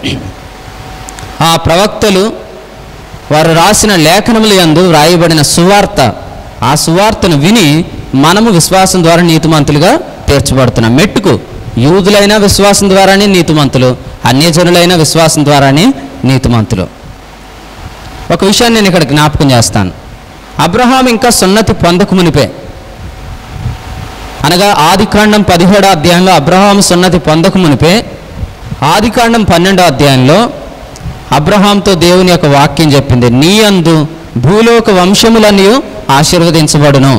ఆ ప్రవక్తలు వారు రాసిన లేఖనముల యందు వ్రాయబడిన సువార్త ఆ సువార్తను విని మనము విశ్వాసం ద్వారా నీతిమంతులుగా తీర్చబడుతున్నాం మెట్టుకు యూదులైన విశ్వాసం ద్వారానే నీతిమంతులు అన్యజనులైన విశ్వాసం ద్వారానే నీతిమంతులు ఒక విషయాన్ని నేను ఇక్కడ జ్ఞాపకం చేస్తాను అబ్రహాం ఇంకా సున్నతి పొందక మునిపే అనగా ఆదికాండం పదిహేడో అధ్యాయంలో అబ్రహాం సున్నతి పొందక మునిపే ఆదికాండం పన్నెండో అధ్యాయంలో అబ్రహాంతో దేవుని యొక్క వాక్యం చెప్పింది నీ అందు భూలోక వంశములన్నీ ఆశీర్వదించబడును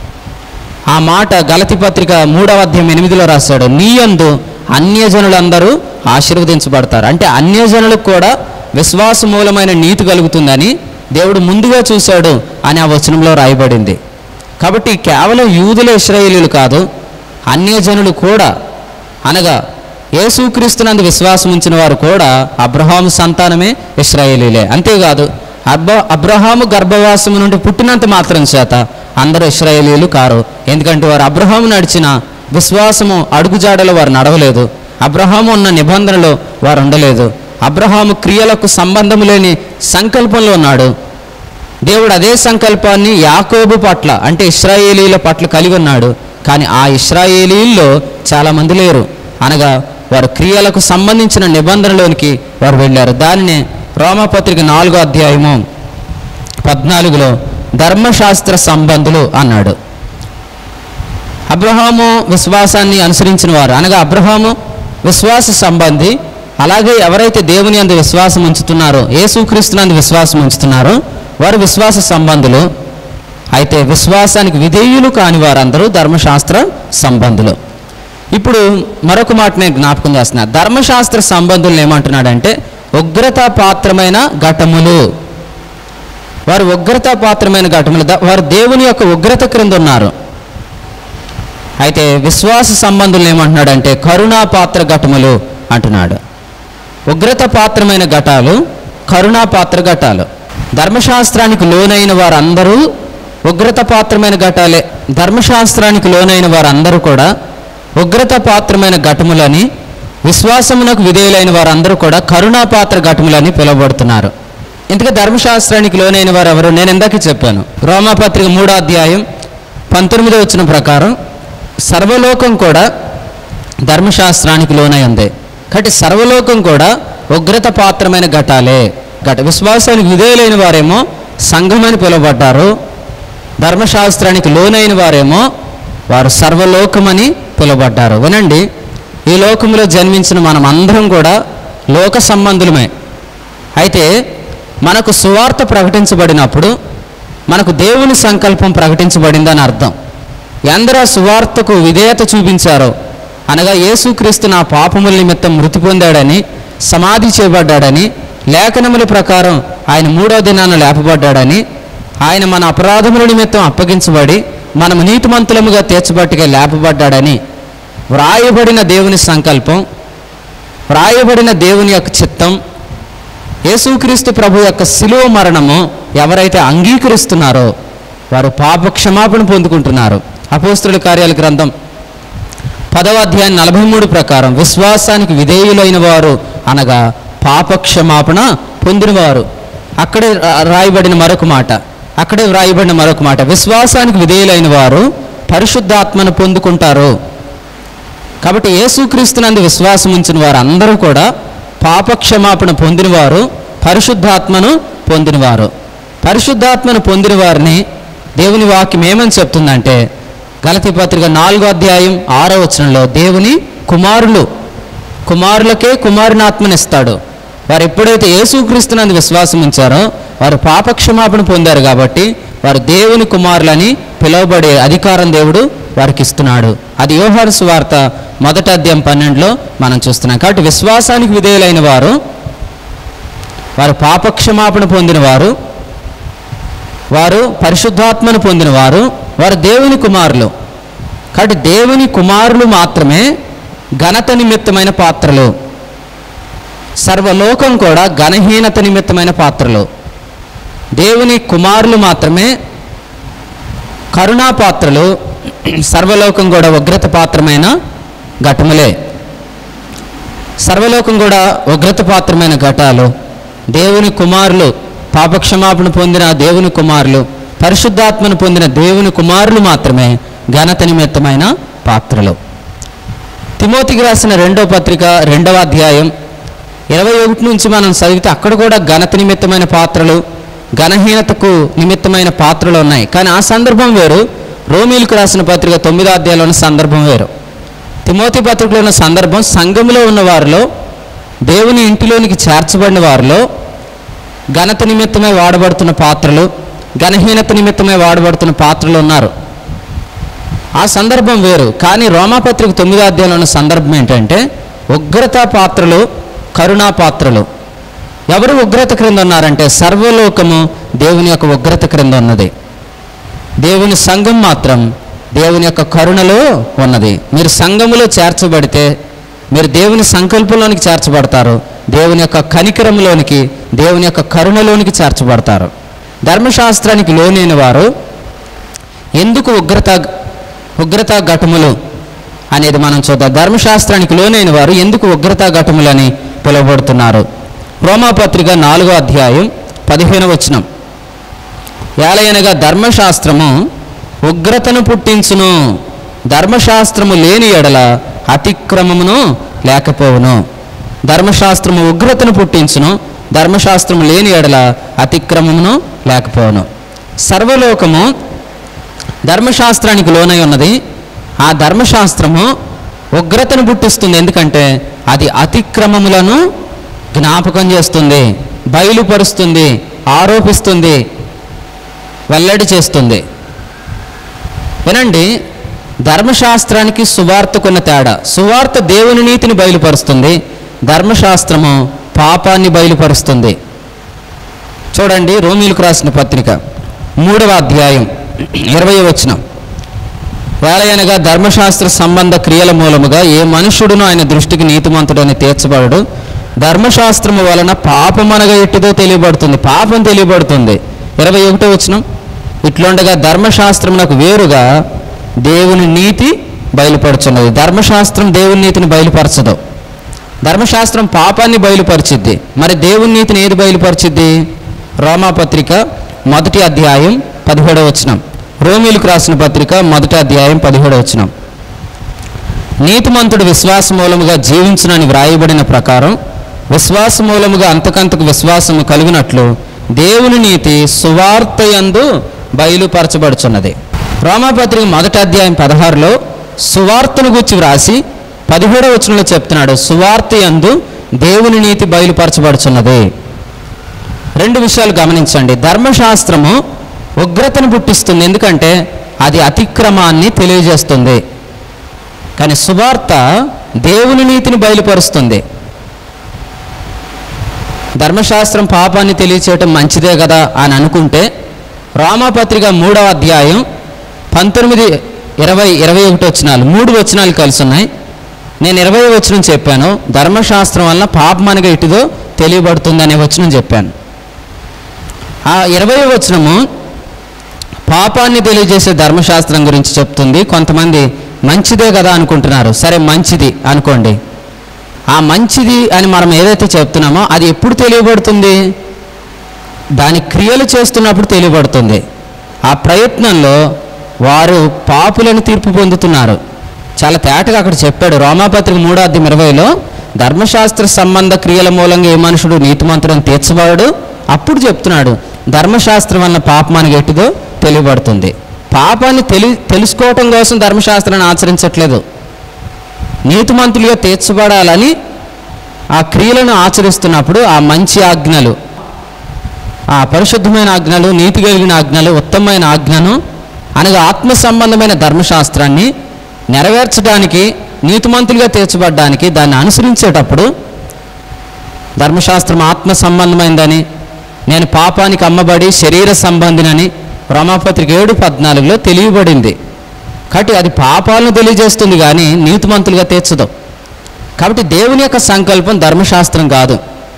ఆ మాట గలతి పత్రిక మూడవ అధ్యాయం ఎనిమిదిలో రాశాడు నీ యందు అన్యజనులందరూ ఆశీర్వదించబడతారు అంటే అన్యజనులకు కూడా విశ్వాస మూలమైన నీతి కలుగుతుందని దేవుడు ముందుగా చూశాడు అని ఆ వచనంలో రాయబడింది కాబట్టి కేవలం యూదుల ఇస్రాయేలీలు కాదు అన్యజనులు కూడా అనగా యేసుక్రీస్తునందు విశ్వాసం ఉంచిన వారు కూడా అబ్రహాము సంతానమే ఇస్రాయేలీలే అంతేకాదు అబ్బ అబ్రహాము గర్భవాసము నుండి పుట్టినంత మాత్రం చేత అందరూ ఇస్రాయేలీలు కారు ఎందుకంటే వారు అబ్రహాము నడిచిన విశ్వాసము అడుగుజాడలో వారు నడవలేదు అబ్రహాము ఉన్న నిబంధనలో వారు ఉండలేదు అబ్రహాము క్రియలకు సంబంధం లేని సంకల్పంలో ఉన్నాడు దేవుడు అదే సంకల్పాన్ని యాకోబు పట్ల అంటే ఇస్రాయేలీల పట్ల కలిగి ఉన్నాడు కానీ ఆ ఇస్రాయేలీల్లో చాలామంది లేరు అనగా వారు క్రియలకు సంబంధించిన నిబంధనలోనికి వారు వెళ్ళారు దానినే రోమపత్రిక నాలుగో అధ్యాయము పద్నాలుగులో ధర్మశాస్త్ర సంబంధులు అన్నాడు అబ్రహాము విశ్వాసాన్ని అనుసరించిన వారు అనగా అబ్రహాము విశ్వాస సంబంధి అలాగే ఎవరైతే దేవుని అందు విశ్వాసం ఉంచుతున్నారో యేసుక్రీస్తునందు విశ్వాసం ఉంచుతున్నారో వారు విశ్వాస సంబంధులు అయితే విశ్వాసానికి విధేయులు కాని వారందరూ ధర్మశాస్త్ర సంబంధులు ఇప్పుడు మరొక మాట నేను జ్ఞాపకం చేస్తున్నా ధర్మశాస్త్ర సంబంధులను ఏమంటున్నాడంటే ఉగ్రత పాత్రమైన ఘటములు వారు ఉగ్రత పాత్రమైన ఘటములు ద- వారు దేవుని యొక్క ఉగ్రత క్రింద ఉన్నారు అయితే విశ్వాస సంబంధులను ఏమంటున్నాడంటే కరుణా పాత్ర ఘటములు అంటున్నాడు ఉగ్రత పాత్రమైన ఘటాలు కరుణా పాత్ర ఘటాలు ధర్మశాస్త్రానికి లోనైన వారందరూ ఉగ్రత పాత్రమైన ఘటాలే ధర్మశాస్త్రానికి లోనైన వారందరూ కూడా ఉగ్రత పాత్రమైన ఘటములని విశ్వాసమునకు విధేయులైన వారందరూ కూడా కరుణా పాత్ర ఘటములని పిలువబడుతున్నారు ఇంతగా ధర్మశాస్త్రానికి లోనైన వారు ఎవరు నేను ఇందాక చెప్పాను రోమాపత్రిక మూడో అధ్యాయం పంతొమ్మిదో వచ్చిన ప్రకారం సర్వలోకం కూడా ధర్మశాస్త్రానికి లోనై ఉంది కాబట్టి సర్వలోకం కూడా ఉగ్రత పాత్రమైన ఘటాలే ఘట విశ్వాసానికి విధేయులైన వారేమో సంఘమని పిలువబడ్డారు ధర్మశాస్త్రానికి లోనైన వారేమో వారు సర్వలోకమని పిలువబడ్డారు వినండి ఈ లోకంలో జన్మించిన మనం అందరం కూడా లోక సంబంధులమే అయితే మనకు సువార్త ప్రకటించబడినప్పుడు మనకు దేవుని సంకల్పం ప్రకటించబడిందని అర్థం ఎందరో సువార్తకు విధేయత చూపించారో అనగా యేసుక్రీస్తు నా పాపముల నిమిత్తం మృతి పొందాడని సమాధి చేయబడ్డాడని లేఖనముల ప్రకారం ఆయన మూడో దినాన లేపబడ్డాడని ఆయన మన అపరాధముల నిమిత్తం అప్పగించబడి మనము నీతిమంతులముగా తీర్చబట్టుగా లేపబడ్డాడని వ్రాయబడిన దేవుని సంకల్పం వ్రాయబడిన దేవుని యొక్క చిత్తం యేసుక్రీస్తు ప్రభు యొక్క శిలువ మరణము ఎవరైతే అంగీకరిస్తున్నారో వారు పాప క్షమాపణ పొందుకుంటున్నారు అపోస్తుల కార్యాల గ్రంథం పదవ అధ్యాయం నలభై మూడు ప్రకారం విశ్వాసానికి విధేయులైన వారు అనగా పాప క్షమాపణ పొందినవారు అక్కడే రా- రాయబడిన మరొక మాట అక్కడే వ్రాయబడిన మరొక మాట విశ్వాసానికి విధేయులైన వారు పరిశుద్ధాత్మను పొందుకుంటారు కాబట్టి యేసుక్రీస్తునందు విశ్వాసం ఉంచిన వారు అందరూ కూడా పాపక్షమాపణ పొందినవారు పరిశుద్ధాత్మను పొందినవారు పరిశుద్ధాత్మను పొందిన వారిని దేవుని వాక్యం ఏమని చెప్తుందంటే గలతి పత్రిక నాలుగో అధ్యాయం ఆరో వచనంలో దేవుని కుమారులు కుమారులకే కుమారునాత్మనిస్తాడు వారు ఎప్పుడైతే యేసుక్రీస్తునందు విశ్వాసం ఉంచారో వారు పాపక్షమాపణ పొందారు కాబట్టి వారు దేవుని కుమారులని పిలువబడే అధికారం దేవుడు వారికి ఇస్తున్నాడు అది యోహాను సువార్త మొదటి అధ్యాయం పన్నెండులో మనం చూస్తున్నాం కాబట్టి విశ్వాసానికి విధేయులైన వారు వారు పాపక్షమాపణ పొందిన వారు వారు పరిశుద్ధాత్మను పొందిన వారు వారు దేవుని కుమారులు కాబట్టి దేవుని కుమారులు మాత్రమే ఘనత నిమిత్తమైన పాత్రలు సర్వలోకం కూడా ఘనహీనత నిమిత్తమైన పాత్రలు దేవుని కుమారులు మాత్రమే కరుణా పాత్రలు సర్వలోకం కూడా ఉగ్రత పాత్రమైన ఘటములే సర్వలోకం కూడా ఉగ్రత పాత్రమైన ఘటాలు దేవుని కుమారులు పాపక్షమాపణ పొందిన దేవుని కుమారులు పరిశుద్ధాత్మను పొందిన దేవుని కుమారులు మాత్రమే ఘనత నిమిత్తమైన పాత్రలు తిమోతికి రాసిన రెండో పత్రిక రెండవ అధ్యాయం ఇరవై ఒకటి నుంచి మనం చదివితే అక్కడ కూడా ఘనత నిమిత్తమైన పాత్రలు ఘనహీనతకు నిమిత్తమైన పాత్రలు ఉన్నాయి కానీ ఆ సందర్భం వేరు రోమిలకు రాసిన పత్రిక తొమ్మిదో అధ్యాయంలో ఉన్న సందర్భం వేరు తిమోతి పత్రికలో ఉన్న సందర్భం సంఘంలో ఉన్న వారిలో దేవుని ఇంటిలోనికి చేర్చబడిన వారిలో ఘనత నిమిత్తమై వాడబడుతున్న పాత్రలు ఘనహీనత నిమిత్తమై వాడబడుతున్న పాత్రలు ఉన్నారు ఆ సందర్భం వేరు కానీ రోమాపత్రిక తొమ్మిదో అధ్యాయంలో ఉన్న సందర్భం ఏంటంటే ఉగ్రత పాత్రలు కరుణా పాత్రలు ఎవరు ఉగ్రత క్రింద ఉన్నారంటే సర్వలోకము దేవుని యొక్క ఉగ్రత క్రింద ఉన్నది దేవుని సంఘం మాత్రం దేవుని యొక్క కరుణలో ఉన్నది మీరు సంఘములో చేర్చబడితే మీరు దేవుని సంకల్పంలోనికి చేర్చబడతారు దేవుని యొక్క కనికరంలోనికి దేవుని యొక్క కరుణలోనికి చేర్చబడతారు ధర్మశాస్త్రానికి లోనైన వారు ఎందుకు ఉగ్రత ఉగ్రత ఘటములు అనేది మనం చూద్దాం ధర్మశాస్త్రానికి లోనైన వారు ఎందుకు ఉగ్రత ఘటములని పిలువబడుతున్నారు రోమాపత్రిక నాలుగో అధ్యాయం పదిహేను వచనం ఏలయనగా ధర్మశాస్త్రము ఉగ్రతను పుట్టించును ధర్మశాస్త్రము లేని ఎడల అతిక్రమమును లేకపోవును ధర్మశాస్త్రము ఉగ్రతను పుట్టించును ధర్మశాస్త్రము లేని ఎడల అతిక్రమమును లేకపోవును సర్వలోకము ధర్మశాస్త్రానికి లోనై ఉన్నది ఆ ధర్మశాస్త్రము ఉగ్రతను పుట్టిస్తుంది ఎందుకంటే అది అతిక్రమములను జ్ఞాపకం చేస్తుంది బయలుపరుస్తుంది ఆరోపిస్తుంది వెల్లడి చేస్తుంది వినండి ధర్మశాస్త్రానికి సువార్తకున్న తేడా సువార్త దేవుని నీతిని బయలుపరుస్తుంది ధర్మశాస్త్రము పాపాన్ని బయలుపరుస్తుంది చూడండి రోమిలకు రాసిన పత్రిక మూడవ అధ్యాయం ఇరవై వచనం వేలయనగా ధర్మశాస్త్ర సంబంధ క్రియల మూలముగా ఏ మనుష్యుడును ఆయన దృష్టికి నీతిమంతుడని తీర్చబడడు ధర్మశాస్త్రము వలన పాపమనగా ఎట్టిదో తెలియబడుతుంది పాపం తెలియబడుతుంది ఇరవై ఒకటో వచనం ఇట్లుండగా ధర్మశాస్త్రమునకు వేరుగా దేవుని నీతి బయలుపరుచున్నది ధర్మశాస్త్రం దేవుని నీతిని బయలుపరచదు ధర్మశాస్త్రం పాపాన్ని బయలుపరిచిద్ది మరి దేవుని నీతిని ఏది బయలుపరిచిద్ది రోమాపత్రిక మొదటి అధ్యాయం పదిహేడవ వచనం రోమిలకు రాసిన పత్రిక మొదటి అధ్యాయం పదిహేడు వచనం నీతిమంతుడు విశ్వాస మూలముగా జీవించునని వ్రాయబడిన ప్రకారం విశ్వాస మూలముగా అంతకంతకు విశ్వాసము కలిగినట్లు దేవుని నీతి సువార్తయందు బయలుపరచబడుచున్నది రోమాపత్రిక మొదటి అధ్యాయం పదహారులో సువార్తను గురించి వ్రాసి పదిహేడవ వచనంలో చెప్తున్నాడు సువార్త యందు దేవుని నీతి బయలుపరచబడుచున్నది రెండు విషయాలు గమనించండి ధర్మశాస్త్రము ఉగ్రతను పుట్టిస్తుంది ఎందుకంటే అది అతిక్రమాన్ని తెలియజేస్తుంది కానీ సువార్త దేవుని నీతిని బయలుపరుస్తుంది ధర్మశాస్త్రం పాపాన్ని తెలియచేయటం మంచిదే కదా అని అనుకుంటే రామపత్రిక మూడవ అధ్యాయం పంతొమ్మిది ఇరవై ఇరవై ఒకటి వచనాలు మూడు వచనాలు కలిసి ఉన్నాయి నేను ఇరవై వచనం చెప్పాను ధర్మశాస్త్రం వల్ల పాపం అనగా ఇటుదో తెలియబడుతుంది అనే వచనం చెప్పాను ఆ ఇరవై వచనము పాపాన్ని తెలియజేసే ధర్మశాస్త్రం గురించి చెప్తుంది కొంతమంది మంచిదే కదా అనుకుంటున్నారు సరే మంచిది అనుకోండి ఆ మంచిది అని మనం ఏదైతే చెప్తున్నామో అది ఎప్పుడు తెలియబడుతుంది దాని క్రియలు చేస్తున్నప్పుడు తెలియబడుతుంది ఆ ప్రయత్నంలో వారు పాపులను తీర్పు పొందుతున్నారు చాలా తేటగా అక్కడ చెప్పాడు రోమాపత్రిక మూడో అధ్యాయం ఇరవైలో ధర్మశాస్త్ర సంబంధ క్రియల మూలంగా ఏ మనుషుడు నీతిమంతులను తీర్చబడు అప్పుడు చెప్తున్నాడు ధర్మశాస్త్రం వల్ల పాపమానికి ఎట్టుదో తెలియబడుతుంది పాపాన్ని తెలి తెలుసుకోవటం కోసం ధర్మశాస్త్రాన్ని ఆచరించట్లేదు నీతిమంతులుగా తీర్చబడాలని ఆ క్రియలను ఆచరిస్తున్నప్పుడు ఆ మంచి ఆజ్ఞలు ఆ పరిశుద్ధమైన ఆజ్ఞలు నీతి కలిగిన ఆజ్ఞలు ఉత్తమమైన ఆజ్ఞను అనగా ఆత్మ సంబంధమైన ధర్మశాస్త్రాన్ని నెరవేర్చడానికి నీతిమంతులుగా తీర్చబడ్డానికి దాన్ని అనుసరించేటప్పుడు ధర్మశాస్త్రం ఆత్మ సంబంధమైందని నేను పాపానికి అమ్మబడి శరీర సంబంధినని రోమాపత్రిక ఏడు పద్నాలుగులో తెలియబడింది కాబట్టి అది పాపాలను తెలియజేస్తుంది కానీ నీతిమంతులుగా తీర్చదు కాబట్టి దేవుని యొక్క సంకల్పం ధర్మశాస్త్రం కాదు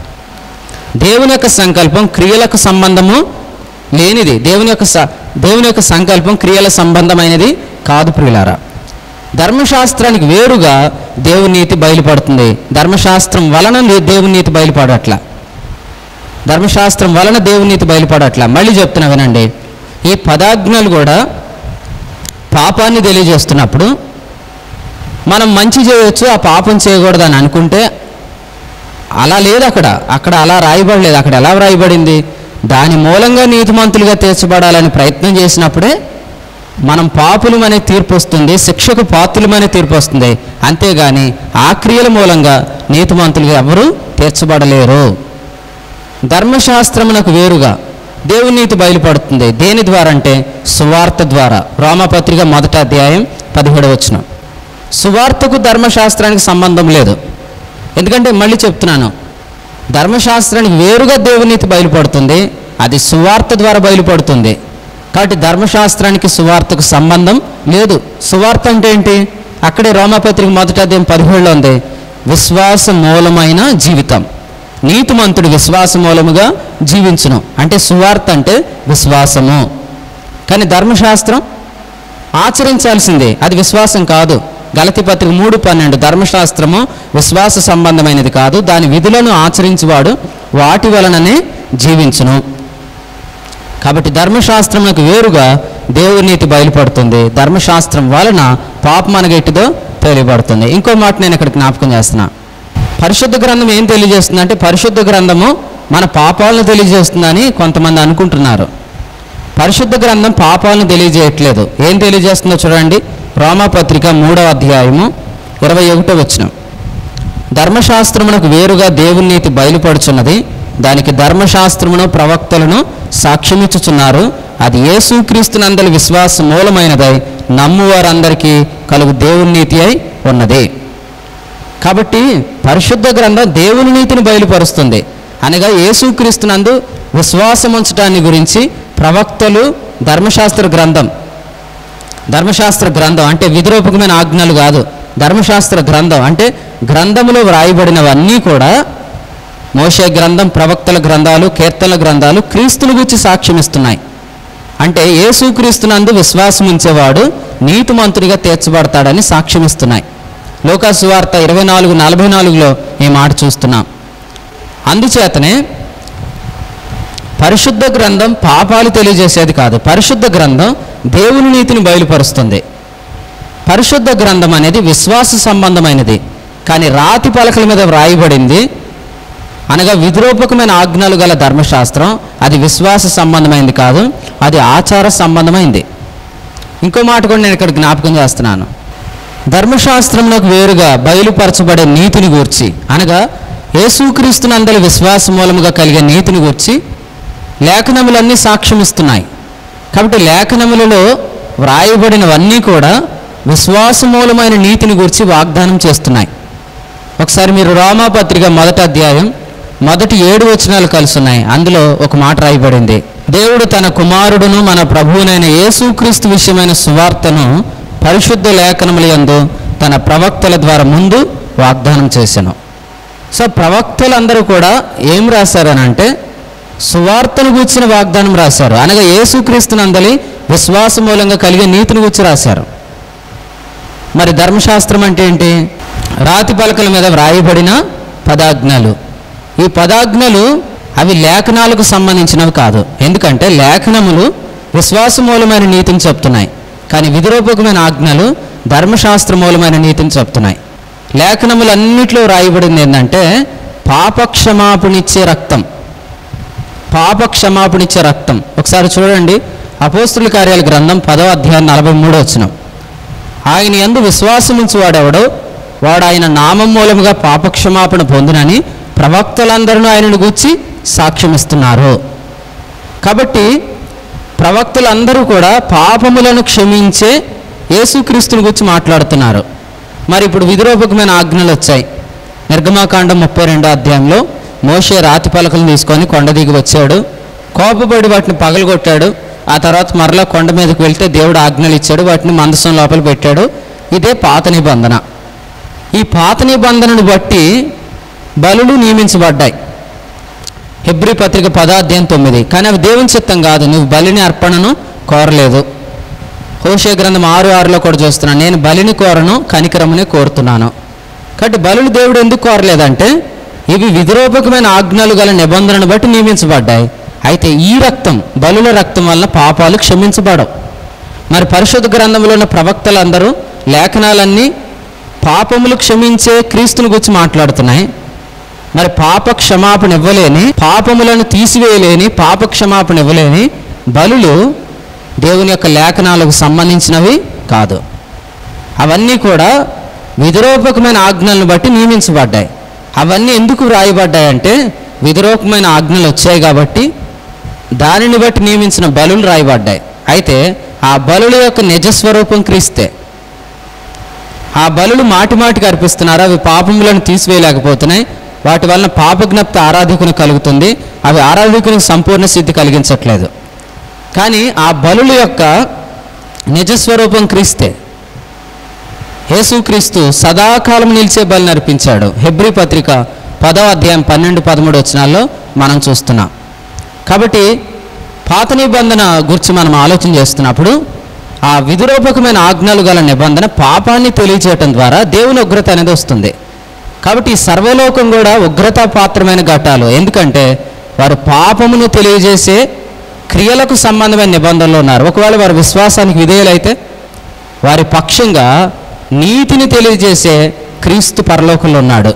దేవుని యొక్క సంకల్పం క్రియలకు సంబంధము లేనిది దేవుని యొక్క స- దేవుని యొక్క సంకల్పం క్రియల సంబంధమైనది కాదు ప్రియులారా ధర్మశాస్త్రానికి వేరుగా దేవుని నీతి బయలుపడుతుంది ధర్మశాస్త్రం వలన లే- దేవుని నీతి బయలుపడట్ల ధర్మశాస్త్రం వలన దేవుని నీతి బయలుపడట్ల మళ్ళీ చెప్తున్నా వినండి ఈ పదాజ్ఞలు కూడా పాపాన్ని తెలియజేస్తున్నప్పుడు మనం మంచి చేయొచ్చు ఆ పాపం చేయకూడదు అని అనుకుంటే అలా లేదు అక్కడ అక్కడ అలా రాయబడలేదు అక్కడ ఎలా రాయబడింది దాని మూలంగా నీతిమంతులుగా తీర్చబడాలని ప్రయత్నం చేసినప్పుడే మనం పాపులమనే తీర్పు వస్తుంది శిక్షకు పాత్రులమనే తీర్పు వస్తుంది అంతేగాని ఆ క్రియల మూలంగా నీతిమంతులుగా ఎవరు తీర్చబడలేరు ధర్మశాస్త్రమునకు వేరుగా దేవుని నీతి బయలుపడుతుంది దేని ద్వారా అంటే సువార్త ద్వారా రోమపత్రిక మొదటి అధ్యాయం పదిహేడు వచ్చిన సువార్తకు ధర్మశాస్త్రానికి సంబంధం లేదు ఎందుకంటే మళ్ళీ చెప్తున్నాను ధర్మశాస్త్రానికి వేరుగా దేవుని నీతి బయలుపడుతుంది అది సువార్త ద్వారా బయలుపడుతుంది కాబట్టి ధర్మశాస్త్రానికి సువార్తకు సంబంధం లేదు సువార్త అంటే ఏంటి అక్కడే రోమపత్రిక మొదటి అధ్యాయం పదిహేడులో ఉంది విశ్వాస మూలమైన జీవితం నీతిమంతుడు విశ్వాస మూలముగా జీవించును అంటే సువార్త అంటే విశ్వాసము కానీ ధర్మశాస్త్రం ఆచరించాల్సిందే అది విశ్వాసం కాదు గలతి పత్రిక మూడు పన్నెండు ధర్మశాస్త్రము విశ్వాస సంబంధమైనది కాదు దాని విధులను ఆచరించువాడు వాటి వలననే జీవించును కాబట్టి ధర్మశాస్త్రమునకు వేరుగా దేవుని నీతి బయలుపడుతుంది ధర్మశాస్త్రం వలన పాపం అనగెట్టిదో తెలియబడుతుంది ఇంకో మాట నేను ఇక్కడ జ్ఞాపకం చేస్తున్నా పరిశుద్ధ గ్రంథం ఏం తెలియజేస్తుంది అంటే పరిశుద్ధ గ్రంథము మన పాపాలను తెలియజేస్తుందని కొంతమంది అనుకుంటున్నారు పరిశుద్ధ గ్రంథం పాపాలను తెలియజేయట్లేదు ఏం తెలియజేస్తుందో చూడండి రోమాపత్రిక మూడవ అధ్యాయము ఇరవై ఒకటో వచ్చినాం ధర్మశాస్త్రమునకు వేరుగా దేవుని నీతి బయలుపడుచున్నది దానికి ధర్మశాస్త్రమును ప్రవక్తలను సాక్ష్యమిచ్చుచున్నారు అది యేసుక్రీస్తునందలి విశ్వాస మూలమైనదై నమ్మువారందరికీ కలుగు దేవుని నీతి అయి ఉన్నది కాబట్టి పరిశుద్ధ గ్రంథం దేవుని నీతిని బయలుపరుస్తుంది అనగా యేసుక్రీస్తునందు విశ్వాసం ఉంచడాన్ని గురించి ప్రవక్తలు ధర్మశాస్త్ర గ్రంథం ధర్మశాస్త్ర గ్రంథం అంటే విధిరూపకమైన ఆజ్ఞలు కాదు ధర్మశాస్త్ర గ్రంథం అంటే గ్రంథములో వ్రాయబడినవన్నీ కూడా మోషే గ్రంథం ప్రవక్తల గ్రంథాలు కీర్తనల గ్రంథాలు క్రీస్తుని గురించి సాక్ష్యమిస్తున్నాయి అంటే యేసుక్రీస్తునందు విశ్వాసం ఉంచేవాడు నీతిమంతుడిగా తీర్చబడతాడని సాక్ష్యమిస్తున్నాయి లోకాసు వార్త ఇరవై నాలుగు నలభై నాలుగులో ఈ మాట చూస్తున్నాం అందుచేతనే పరిశుద్ధ గ్రంథం పాపాలు తెలియజేసేది కాదు పరిశుద్ధ గ్రంథం దేవుని నీతిని బయలుపరుస్తుంది పరిశుద్ధ గ్రంథం అనేది విశ్వాస సంబంధమైనది కానీ రాతి పలకల మీద వ్రాయబడింది అనగా విధిరూపకమైన ఆజ్ఞలు గల ధర్మశాస్త్రం అది విశ్వాస సంబంధమైంది కాదు అది ఆచార సంబంధమైంది ఇంకో మాట కూడా నేను ఇక్కడ జ్ఞాపకం చేస్తున్నాను ధర్మశాస్త్రంలోకి వేరుగా బయలుపరచబడే నీతిని గూర్చి అనగా యేసుక్రీస్తునందలి విశ్వాస మూలముగా కలిగే నీతిని గూర్చి లేఖనములన్నీ సాక్ష్యమిస్తున్నాయి కాబట్టి లేఖనములలో వ్రాయబడినవన్నీ కూడా విశ్వాసమూలమైన నీతిని గురించి వాగ్దానం చేస్తున్నాయి ఒకసారి మీరు రోమాపత్రిక మొదటి అధ్యాయం మొదటి ఏడు వచనాలు కలిసి ఉన్నాయి అందులో ఒక మాట రాయబడింది దేవుడు తన కుమారుడును మన ప్రభువునైన యేసుక్రీస్తు విషయమైన సువార్తను పరిశుద్ధ లేఖనముల యందు తన ప్రవక్తల ద్వారా ముందు వాగ్దానం చేశాను సో ప్రవక్తలందరూ కూడా ఏం రాశారనంటే సువార్తను గూర్చిన వాగ్దానం రాశారు అనగా యేసుక్రీస్తునందలి విశ్వాస మూలంగా కలిగే నీతిని గురించి రాశారు మరి ధర్మశాస్త్రం అంటే ఏంటి రాతి పలకల మీద వ్రాయబడిన పదాజ్ఞలు ఈ పదాజ్ఞలు అవి లేఖనాలకు సంబంధించినవి కాదు ఎందుకంటే లేఖనములు విశ్వాసమూలమైన నీతిని చెప్తున్నాయి కానీ విధిరూపకమైన ఆజ్ఞలు ధర్మశాస్త్ర మూలమైన నీతిని చెప్తున్నాయి లేఖనములన్నిట్లో రాయబడింది ఏంటంటే పాపక్షమాపణిచ్చే రక్తం పాప క్షమాపణిచ్చే రక్తం ఒకసారి చూడండి అపోస్తుల కార్యాల గ్రంథం పదవ అధ్యాయం నలభై మూడో వచ్చిన ఆయన ఎందు విశ్వాసం ఉంచి వాడెవడో వాడు ఆయన నామం మూలముగా పాపక్షమాపణ పొందునని ప్రవక్తలందరూ ఆయనను గూర్చి సాక్ష్యమిస్తున్నారు కాబట్టి ప్రవక్తలందరూ కూడా పాపములను క్షమించే యేసుక్రీస్తుని గురించి మాట్లాడుతున్నారు మరి ఇప్పుడు విధిరూపకమైన ఆజ్ఞలు వచ్చాయి నిర్గమాకాండం ముప్పై రెండో అధ్యాయంలో మోషే రాతి పలకలు తీసుకొని కొండ దిగి వచ్చాడు కోపపడి వాటిని పగలగొట్టాడు ఆ తర్వాత మరలా కొండ మీదకి వెళ్తే దేవుడు ఆజ్ఞలు ఇచ్చాడు వాటిని మందసం లోపల పెట్టాడు ఇదే పాత నిబంధన ఈ పాత నిబంధనను బట్టి బలులు నియమించబడ్డాయి హెబ్రి పత్రిక పదాధ్యాయం తొమ్మిది కానీ అవి దేవుని చిత్తం కాదు నువ్వు బలిని అర్పణను కోరలేదు హోషే గ్రంథం ఆరు ఆరులో కూడా చూస్తున్నాను నేను బలిని కోరను కనికరమునే కోరుతున్నాను కాబట్టి బలులు దేవుడు ఎందుకు కోరలేదంటే ఇవి విధిరూపకమైన ఆజ్ఞలు గల నిబంధనను బట్టి నియమించబడ్డాయి అయితే ఈ రక్తం బలుల రక్తం వలన పాపాలు క్షమించబడవు మరి పరిశుద్ధ గ్రంథంలో ఉన్న ప్రవక్తలందరూ లేఖనాలన్నీ పాపములు క్షమించే క్రీస్తుని గురించి మాట్లాడుతున్నాయి మరి పాప క్షమాపణ ఇవ్వలేని పాపములను తీసివేయలేని పాప క్షమాపణ ఇవ్వలేని బలులు దేవుని యొక్క లేఖనాలకు సంబంధించినవి కాదు అవన్నీ కూడా విధిరూపకమైన ఆజ్ఞలను బట్టి నియమించబడ్డాయి అవన్నీ ఎందుకు వ్రాయబడ్డాయంటే విధిరూపమైన ఆజ్ఞలు వచ్చాయి కాబట్టి దానిని బట్టి నియమించిన బలులు రాయబడ్డాయి అయితే ఆ బలుల యొక్క నిజస్వరూపం క్రీస్తే ఆ బలులు మాటి మాటికి అర్పిస్తున్నారు అవి పాపములను తీసివేయలేకపోతున్నాయి వాటి వలన పాపజ్ఞప్త ఆరాధకుని కలుగుతుంది అవి ఆరాధకునికి సంపూర్ణ స్థితి కలిగించట్లేదు కానీ ఆ బలుల యొక్క నిజస్వరూపం క్రీస్తే యేసుక్రీస్తు సదాకాలం నిలిచే బలి నడిపించాడు హెబ్రి పత్రిక పదవ అధ్యాయం పన్నెండు పదమూడు వచనాల్లో మనం చూస్తున్నాం కాబట్టి పాత నిబంధన గురించి మనం ఆలోచన చేస్తున్నప్పుడు ఆ విధిరూపకమైన ఆజ్ఞలు గల నిబంధన పాపాన్ని తెలియచేయటం ద్వారా దేవుని ఉగ్రత అనేది వస్తుంది కాబట్టి ఈ సర్వలోకం కూడా ఉగ్రత పాత్రమైన ఘట్టాలు ఎందుకంటే వారు పాపమును తెలియజేసే క్రియలకు సంబంధమైన నిబంధనలు ఉన్నారు ఒకవేళ వారి విశ్వాసానికి విధేయులైతే వారి పక్షంగా నీతిని తెలియజేసే క్రీస్తు పరలోకంలో ఉన్నాడు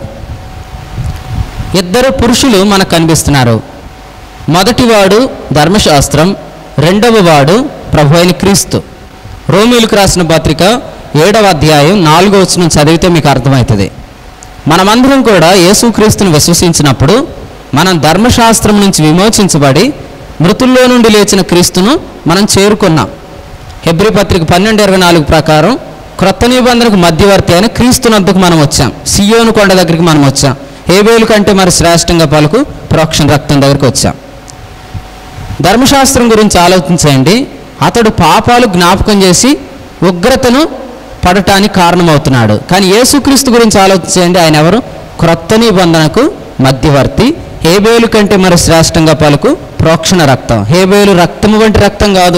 ఇద్దరు పురుషులు మనకు కనిపిస్తున్నారు మొదటివాడు ధర్మశాస్త్రం రెండవ వాడు ప్రభు అయిన క్రీస్తు రోమిలకు రాసిన పత్రిక ఏడవ అధ్యాయం నాలుగో వచనం చదివితే మీకు అర్థమవుతుంది మనమందరం కూడా యేసుక్రీస్తుని విశ్వసించినప్పుడు మనం ధర్మశాస్త్రం నుంచి విమోచించబడి మృతుల్లో నుండి లేచిన క్రీస్తును మనం చేరుకున్నాం హెబ్రి పత్రిక పన్నెండు ఇరవై నాలుగు ప్రకారం క్రొత్త నిబంధనకు మధ్యవర్తి అయిన క్రీస్తునందుకు మనం వచ్చాం సియోను కొండ దగ్గరికి మనం వచ్చాం హేబేలు కంటే మరి శ్రేష్టంగా పలుకు ప్రోక్షణ రక్తం దగ్గరికి వచ్చాం ధర్మశాస్త్రం గురించి ఆలోచించండి అతడు పాపాలు జ్ఞాపకం చేసి ఉగ్రతను పడటానికి కారణమవుతున్నాడు కానీ యేసుక్రీస్తు గురించి ఆలోచించండి ఆయన ఎవరు క్రొత్త నిబంధనకు మధ్యవర్తి హేబేలు కంటే మరి శ్రేష్టంగా పలుకు ప్రోక్షణ రక్తం హేబేలు రక్తము వంటి రక్తం కాదు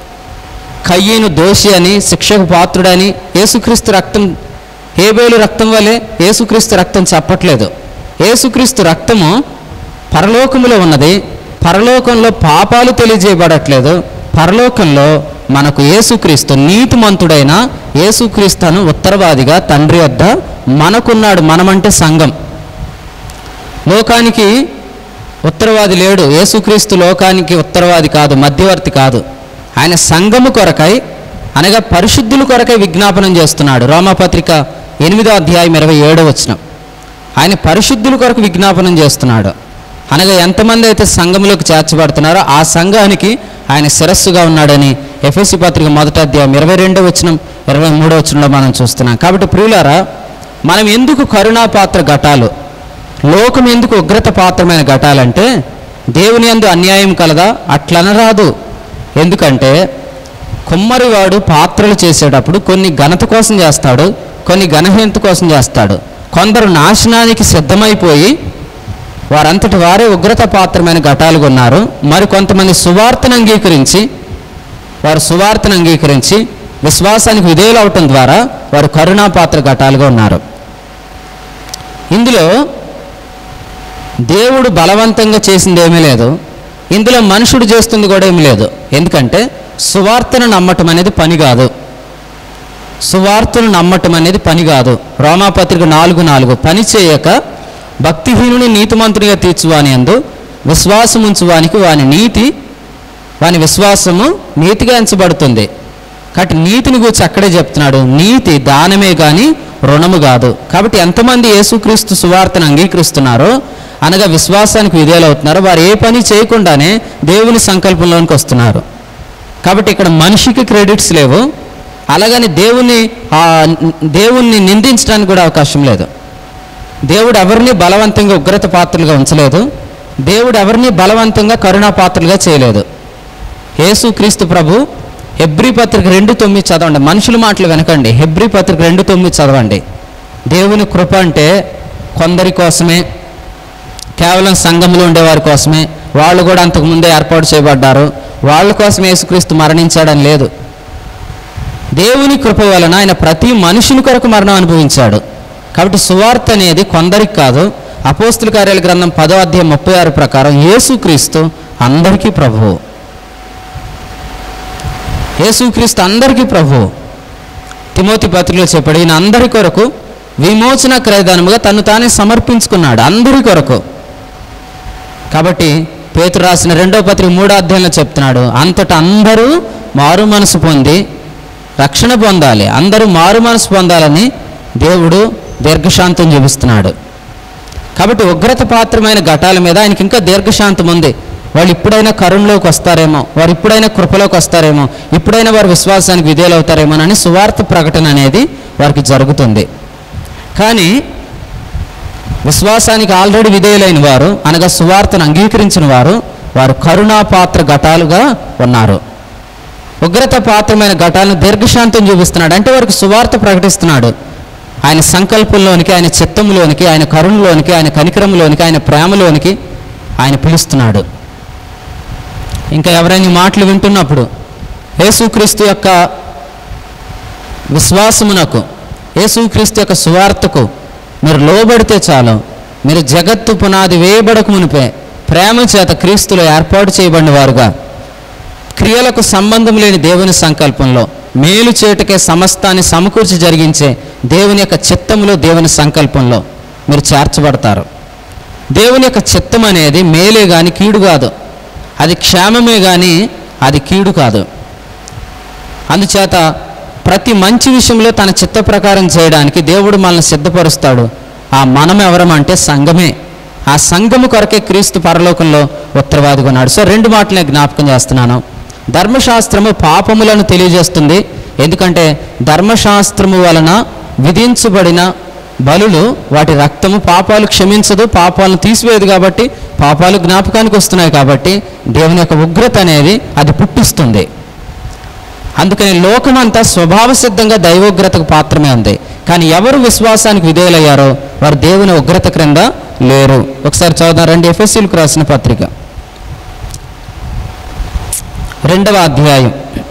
కయ్యను దోషి అని శిక్షకు పాత్రుడని యేసుక్రీస్తు రక్తం హేబేలు రక్తం వలె యేసుక్రీస్తు రక్తం చెప్పట్లేదు యేసుక్రీస్తు రక్తము పరలోకములో ఉన్నది పరలోకంలో పాపాలు తెలియజేయబడట్లేదు పరలోకంలో మనకు యేసుక్రీస్తు నీతిమంతుడైన యేసుక్రీస్తును ఉత్తరవాదిగా తండ్రి వద్ద మనకున్నాడు మనమంటే సంఘం లోకానికి ఉత్తరవాది లేడు యేసుక్రీస్తు లోకానికి ఉత్తరవాది కాదు మధ్యవర్తి కాదు ఆయన సంఘము కొరకై అనగా పరిశుద్ధుల కొరకై విజ్ఞాపనం చేస్తున్నాడు రోమాపత్రిక ఎనిమిదో అధ్యాయం ఇరవై ఏడో వచనం ఆయన పరిశుద్ధుల కొరకు విజ్ఞాపనం చేస్తున్నాడు అనగా ఎంతమంది అయితే సంఘంలోకి చేర్చబడుతున్నారో ఆ సంఘానికి ఆయన శిరస్సుగా ఉన్నాడని ఎఫ్ఎస్సి పత్రిక మొదటి అధ్యాయం ఇరవై రెండో వచనం ఇరవై మూడో వచనంలో మనం చూస్తున్నాం కాబట్టి ప్రియులారా మనం ఎందుకు కరుణాపాత్ర ఘటాలు లోకం ఎందుకు ఉగ్రత పాత్రమైన ఘటాలంటే దేవుని యందు అన్యాయం కలదా అట్లనరాదు ఎందుకంటే కుమ్మరివాడు పాత్రలు చేసేటప్పుడు కొన్ని ఘనత కోసం చేస్తాడు కొన్ని ఘనహీనత కోసం చేస్తాడు కొందరు నాశనానికి సిద్ధమైపోయి వారంతటి వారే ఉగ్రత పాత్రమైన ఘటాలుగా ఉన్నారు మరి కొంతమంది సువార్తను అంగీకరించి వారు సువార్తను అంగీకరించి విశ్వాసానికి విధేయులు అవటం ద్వారా వారు కరుణాపాత్ర ఘటాలుగా ఉన్నారు ఇందులో దేవుడు బలవంతంగా చేసింది ఏమీ లేదు ఇందులో మనుషుడు చేస్తుంది కూడా ఏమీ లేదు ఎందుకంటే సువార్తను నమ్మటం అనేది పని కాదు సువార్తను నమ్మటం అనేది పని కాదు రోమాపత్రిక నాలుగు నాలుగు పని చేయక భక్తిహీనుని నీతిమంతునిగా తీర్చువాని అందు విశ్వాసం ఉంచువానికి వాని నీతి వాని విశ్వాసము నీతిగా ఎంచబడుతుంది కాబట్టి నీతిని గురించి అక్కడే చెప్తున్నాడు నీతి దానమే కానీ రుణము కాదు కాబట్టి ఎంతమంది యేసుక్రీస్తు సువార్తను అంగీకరిస్తున్నారో అనగా విశ్వాసానికి విధేయులవుతున్నారో వారు ఏ పని చేయకుండానే దేవుని సంకల్పంలోనికి వస్తున్నారు కాబట్టి ఇక్కడ మనిషికి క్రెడిట్స్ లేవు అలాగని దేవుని ఆ, దేవుణ్ణి నిందించడానికి కూడా అవకాశం లేదు దేవుడు ఎవరిని బలవంతంగా ఉగ్రత పాత్రలుగా ఉంచలేదు దేవుడు ఎవరిని బలవంతంగా కరుణా పాత్రలుగా చేయలేదు యేసు క్రీస్తు ప్రభు హెబ్రి పత్రిక రెండు తొమ్మిది చదవండి మనుషుల మాటలు వెనకండి హెబ్రి పత్రిక రెండు తొమ్మిది చదవండి దేవుని కృప అంటే కొందరి కోసమే కేవలం సంఘంలో ఉండేవారి కోసమే వాళ్ళు కూడా అంతకు ముందే ఏర్పాటు చేయబడ్డారు వాళ్ళ కోసం యేసుక్రీస్తు మరణించాడని లేదు దేవుని కృప వలన ఆయన ప్రతి మనుషుని కొరకు మరణం అనుభవించాడు కాబట్టి సువార్త అనేది కొందరికి కాదు అపోస్తుల కార్యాల గ్రంథం పదో అధ్యాయం ముప్పై ఆరు ప్రకారం యేసుక్రీస్తు అందరికీ ప్రభువు యేసుక్రీస్తు అందరికీ ప్రభువు తిమోతి పత్రికలో చెప్పాడు ఈయన అందరి కొరకు విమోచన క్రయదానముగా తను తానే సమర్పించుకున్నాడు అందరి కొరకు కాబట్టి పేతురు రాసిన రెండో పత్రిక మూడో అధ్యాయంలో చెప్తున్నాడు అంతటా అందరూ మారు మనసు పొంది రక్షణ పొందాలి అందరూ మారు మనసు పొందాలని దేవుడు దీర్ఘశాంతం చూపిస్తున్నాడు కాబట్టి ఉగ్రత పాత్రమైన ఘటాల మీద ఆయనకి ఇంకా దీర్ఘశాంతం ఉంది వాళ్ళు ఇప్పుడైనా కరుణలోకి వస్తారేమో వారు ఇప్పుడైనా కృపలోకి వస్తారేమో ఇప్పుడైనా వారు విశ్వాసానికి విధేయులవుతారేమో అని సువార్త ప్రకటన అనేది వారికి జరుగుతుంది కానీ విశ్వాసానికి ఆల్రెడీ విధేయులైన వారు అనగా సువార్తను అంగీకరించిన వారు వారు కరుణాపాత్ర ఘటాలుగా ఉన్నారు ఉగ్రత పాత్రమైన ఘటాలను దీర్ఘశాంతం చూపిస్తున్నాడు అంటే వారికి సువార్త ప్రకటిస్తున్నాడు ఆయన సంకల్పంలోనికి ఆయన చిత్తంలోనికి ఆయన కరుణలోనికి ఆయన కనికరంలోనికి ఆయన ప్రేమలోనికి ఆయన పిలుస్తున్నాడు ఇంకా ఎవరైనా ఈ మాటలు వింటున్నప్పుడు యేసుక్రీస్తు యొక్క విశ్వాసమునకు యేసుక్రీస్తు యొక్క సువార్తకు మీరు లోబడితే చాలు మీరు జగత్తు పునాది వేయబడక మునిపే ప్రేమ చేత క్రీస్తులో ఏర్పాటు చేయబడిన వారుగా క్రియలకు సంబంధం లేని దేవుని సంకల్పంలో మేలు చేటుకే సమస్తాన్ని సమకూర్చి జరిగించే దేవుని యొక్క చిత్తంలో దేవుని సంకల్పంలో మీరు చేర్చబడతారు దేవుని యొక్క చిత్తం అనేది మేలే కానీ కీడు కాదు అది క్షేమమే కానీ అది కీడు కాదు అందుచేత ప్రతి మంచి విషయంలో తన చిత్త ప్రకారం చేయడానికి దేవుడు మనల్ని సిద్ధపరుస్తాడు ఆ మనం ఎవరమంటే సంఘమే ఆ సంఘము కొరకే క్రీస్తు పరలోకంలో ఉత్తరవాదిగా ఉన్నాడు సో రెండు మాటలు నేను జ్ఞాపకం చేస్తున్నాను ధర్మశాస్త్రము పాపములను తెలియజేస్తుంది ఎందుకంటే ధర్మశాస్త్రము వలన విధించబడిన బలులు వాటి రక్తము పాపాలు క్షమించదు పాపాలను తీసివేయదు కాబట్టి పాపాలు జ్ఞాపకానికి వస్తున్నాయి కాబట్టి దేవుని యొక్క ఉగ్రత అనేది అది పుట్టిస్తుంది అందుకని లోకమంతా స్వభావ సిద్ధంగా దైవోగ్రతకు పాత్రమే ఉంది కానీ ఎవరు విశ్వాసానికి విధేయులయ్యారో వారు దేవుని ఉగ్రత క్రింద లేరు ఒకసారి చదువుదాం రండి ఎఫ్ఎస్సీలకు రాసిన పత్రిక రెండవ అధ్యాయం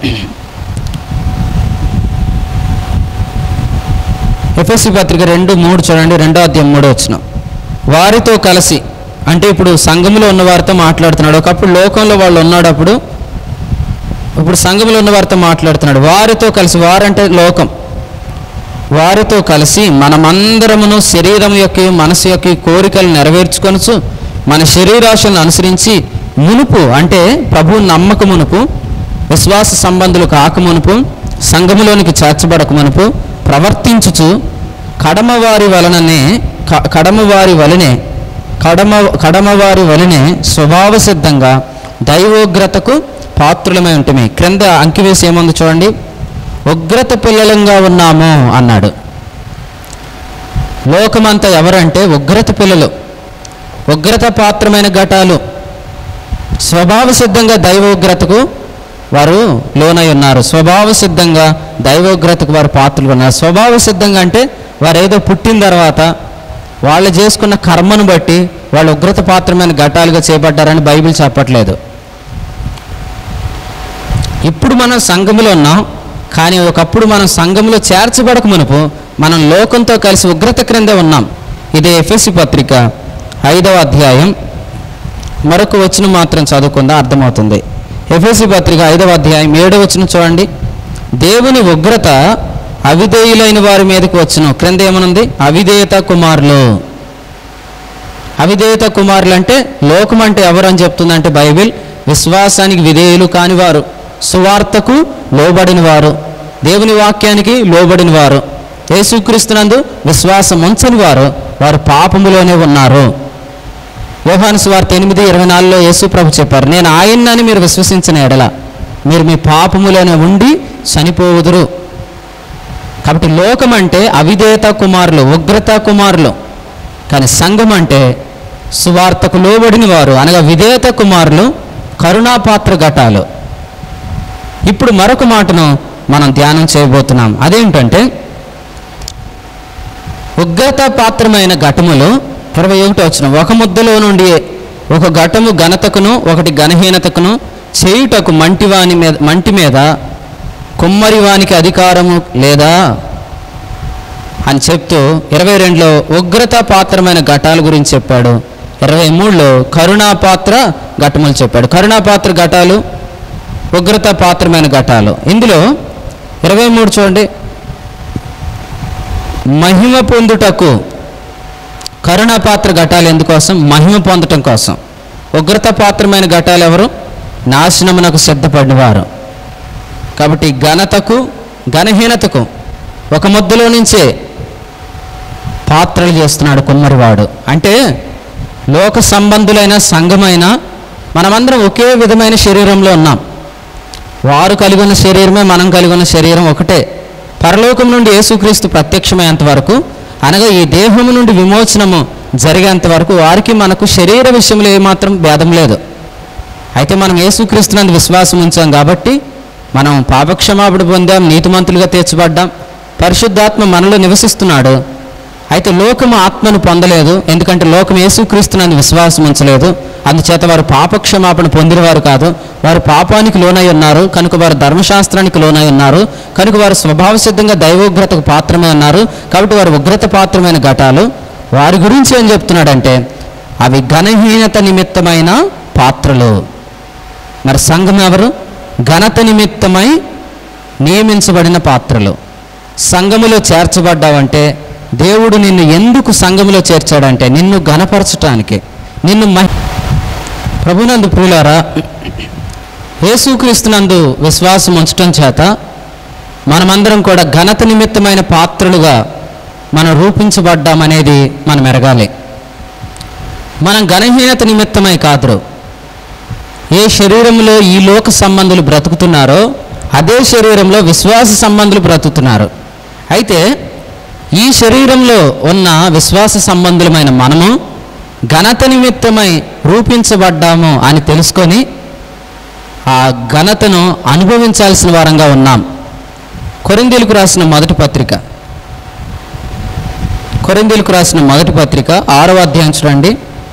ఎఫ్ఎస్సి పత్రిక రెండు మూడు చూడండి రెండో అధ్యాయం మూడో వచ్చిన వారితో కలిసి అంటే ఇప్పుడు సంఘంలో ఉన్న వారితో మాట్లాడుతున్నాడు ఒకప్పుడు లోకంలో వాళ్ళు ఉన్నాడప్పుడు ఇప్పుడు సంఘంలో ఉన్న వారితో మాట్లాడుతున్నాడు వారితో కలిసి వారంటే లోకం వారితో కలిసి మనమందరమును శరీరం యొక్క మనసు యొక్క కోరికలు నెరవేర్చుకొనుచు మన శరీరాశలను అనుసరించి మునుపు అంటే ప్రభు నమ్మక మునుపు విశ్వాస సంబంధులు కాక మునుపు సంఘములోనికి చేర్చబడక మునుపు ప్రవర్తించుచు కడమవారి వలననే క- కడమవారి వలనే కడమ కడమవారి వలనే స్వభావ సిద్ధంగా దైవోగ్రతకు పాత్రులమై ఉంటుంది క్రింద అంకివేసి ఏముంది చూడండి ఉగ్రత పిల్లలంగా ఉన్నాము అన్నాడు లోకమంతా ఎవరంటే ఉగ్రత పిల్లలు ఉగ్రత పాత్రమైన ఘటాలు స్వభావ సిద్ధంగా దైవోగ్రతకు వారు లోనై ఉన్నారు స్వభావ సిద్ధంగా దైవోగ్రతకు వారు పాత్రలు ఉన్నారు స్వభావ సిద్ధంగా అంటే వారు ఏదో పుట్టిన తర్వాత వాళ్ళు చేసుకున్న కర్మను బట్టి వాళ్ళు ఉగ్రత పాత్రమైన ఘటాలుగా చేపట్టారని బైబిల్ చెప్పట్లేదు ఇప్పుడు మనం సంఘములో ఉన్నాం కానీ ఒకప్పుడు మనం సంఘంలో చేర్చబడక మునుపు మనం లోకంతో కలిసి ఉగ్రత క్రిందే ఉన్నాం ఇది ఎఫ్ఎసి పత్రిక ఐదవ అధ్యాయం మరొక వచనం మాత్రం చదువుకుందా అర్థమవుతుంది ఎఫ్ఎసి పత్రిక ఐదవ అధ్యాయం ఏడవ వచనం చూడండి దేవుని ఉగ్రత అవిధేయులైన వారి మీదకి వచ్చును క్రింద ఏమనుంది అవిధేయత కుమారులు అవిధేయత కుమారులు అంటే లోకం అంటే ఎవరు అని చెప్తుందంటే బైబిల్ విశ్వాసానికి విధేయులు కానివారు సువార్తకు లోబడిన వారు దేవుని వాక్యానికి లోబడిన వారు యేసుక్రీస్తునందు విశ్వాసం ఉంచని వారు వారు పాపములోనే ఉన్నారు యోహాను సువార్త ఎనిమిది ఇరవై నాలుగులో యేసు ప్రభు చెప్పారు నేను ఆయన్నని మీరు విశ్వసించిన ఎడల మీరు మీ పాపములోనే ఉండి చనిపోవుదురు కాబట్టి లోకం అంటే అవిధేయత కుమారులు ఉగ్రత కుమారులు కానీ సంఘం అంటే సువార్తకు లోబడిన వారు అనగా విధేయత కుమారులు కరుణాపాత్ర ఘటాలు ఇప్పుడు మరొక మాటను మనం ధ్యానం చేయబోతున్నాం అదేంటంటే ఉగ్రత పాత్రమైన ఘటములు ఇరవై ఒకటి వచ్చిన ఒక ముద్దలో నుండి ఒక ఘటము ఘనతకును ఒకటి ఘనహీనతకును చేయుటకు మంటివాని మీద మంటి మీద కుమ్మరివానికి అధికారము లేదా అని చెప్తూ ఇరవై రెండులో ఉగ్రత పాత్రమైన ఘటాల గురించి చెప్పాడు ఇరవై మూడులో కరుణాపాత్ర ఘటములు చెప్పాడు కరుణాపాత్ర ఘటాలు ఉగ్రత పాత్రమైన ఘటాలు ఇందులో ఇరవై మూడు చూడండి మహిమ పొందుటకు కరుణాపాత్ర ఘటాలు ఎందుకోసం మహిమ పొందటం కోసం ఉగ్రత పాత్రమైన ఘటాలు ఎవరు నాశనమునకు సిద్ధపడినవారు కాబట్టి ఘనతకు ఘనహీనతకు ఒక ముద్దలో నుంచే పాత్రలు చేస్తున్నాడు కుమ్మరివాడు అంటే లోక సంబంధులైన సంఘమైన మనమందరం ఒకే విధమైన శరీరంలో ఉన్నాం వారు కలిగి ఉన్న శరీరమే మనం కలిగి ఉన్న శరీరం ఒకటే పరలోకం నుండి యేసుక్రీస్తు ప్రత్యక్షమయ్యేంత వరకు అనగా ఈ దేహము నుండి విమోచనము జరిగేంత వరకు వారికి మనకు శరీర విషయంలో ఏమాత్రం భేదం లేదు అయితే మనం యేసుక్రీస్తునందు విశ్వాసం ఉంచాం కాబట్టి మనం పాపక్షమాపణ పొందాం నీతిమంతులుగా తీర్చబడ్డాం పరిశుద్ధాత్మ మనలో నివసిస్తున్నాడు అయితే లోకము ఆత్మను పొందలేదు ఎందుకంటే లోకం యేసుక్రీస్తునందు విశ్వాసం ఉంచలేదు అందుచేత వారు పాపక్షమాపణ పొందినవారు కాదు వారు పాపానికి లోనై ఉన్నారు కనుక వారు ధర్మశాస్త్రానికి లోనై ఉన్నారు కనుక వారు స్వభావ సిద్ధంగా దైవోగ్రతకు పాత్రమే ఉన్నారు కాబట్టి వారు ఉగ్రత పాత్రమైన ఘటాలు వారి గురించి ఏం చెప్తున్నాడంటే అవి ఘనహీనత నిమిత్తమైన పాత్రలు మరి సంఘం ఎవరు ఘనత నిమిత్తమై నియమించబడిన పాత్రలు సంఘములో చేర్చబడ్డావంటే దేవుడు నిన్ను ఎందుకు సంఘములో చేర్చాడంటే నిన్ను ఘనపరచటానికి నిన్ను మహి ప్రభునందు ప్రియులారా యేసుక్రీస్తునందు విశ్వాసం ఉంచటం చేత మనమందరం కూడా ఘనత నిమిత్తమైన పాత్రలుగా మనం రూపించబడ్డామనేది మనం ఎరగాలి మనం ఘనహీనత నిమిత్తమై కాదు ఏ శరీరంలో ఈ లోక సంబంధులు బ్రతుకుతున్నారో అదే శరీరంలో విశ్వాస సంబంధులు బ్రతుకుతున్నారు అయితే ఈ శరీరంలో ఉన్న విశ్వాస సంబంధులమైన మనము ఘనత నిమిత్తమై రూపించబడ్డాము అని తెలుసుకొని ఆ ఘనతను అనుభవించాల్సిన వారంగా ఉన్నాం కొరిందీలకు రాసిన మొదటి పత్రిక కొరిందీలకు రాసిన మొదటి పత్రిక ఆరవ అధ్యాయం చూడండి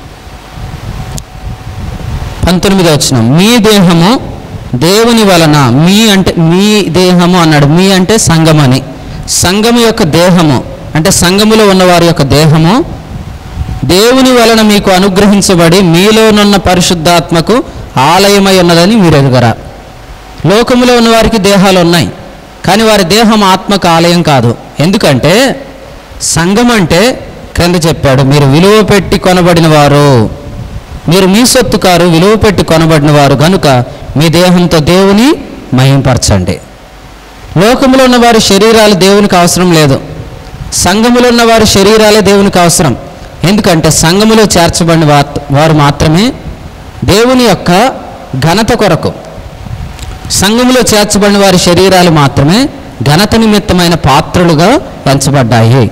పంతొమ్మిది వచ్చిన మీ దేహము దేవుని వలన మీ అంటే మీ దేహము అన్నాడు మీ అంటే సంఘమని సంఘము యొక్క దేహము అంటే సంఘములో ఉన్న వారి యొక్క దేహము దేవుని వలన మీకు అనుగ్రహించబడి మీలోనున్న పరిశుద్ధాత్మకు ఆలయమై ఉన్నదని మీరు ఎదుగరా లోకములో ఉన్న వారికి దేహాలు ఉన్నాయి కానీ వారి దేహం ఆత్మకు ఆలయం కాదు ఎందుకంటే సంఘం అంటే క్రింద చెప్పాడు మీరు విలువ పెట్టి కొనబడిన వారు మీరు మీ సొత్తు కారు విలువ పెట్టి కొనబడిన వారు గనుక మీ దేహంతో దేవుని మహింపరచండి లోకములో ఉన్న వారి శరీరాలు దేవునికి అవసరం లేదు సంఘములో ఉన్న వారి శరీరాలే దేవునికి అవసరం ఎందుకంటే సంఘములో చేర్చబడిన వా- వారు మాత్రమే దేవుని యొక్క ఘనత కొరకు సంఘములో చేర్చబడిన వారి శరీరాలు మాత్రమే ఘనత నిమిత్తమైన పాత్రలుగా ఎంచబడ్డాయి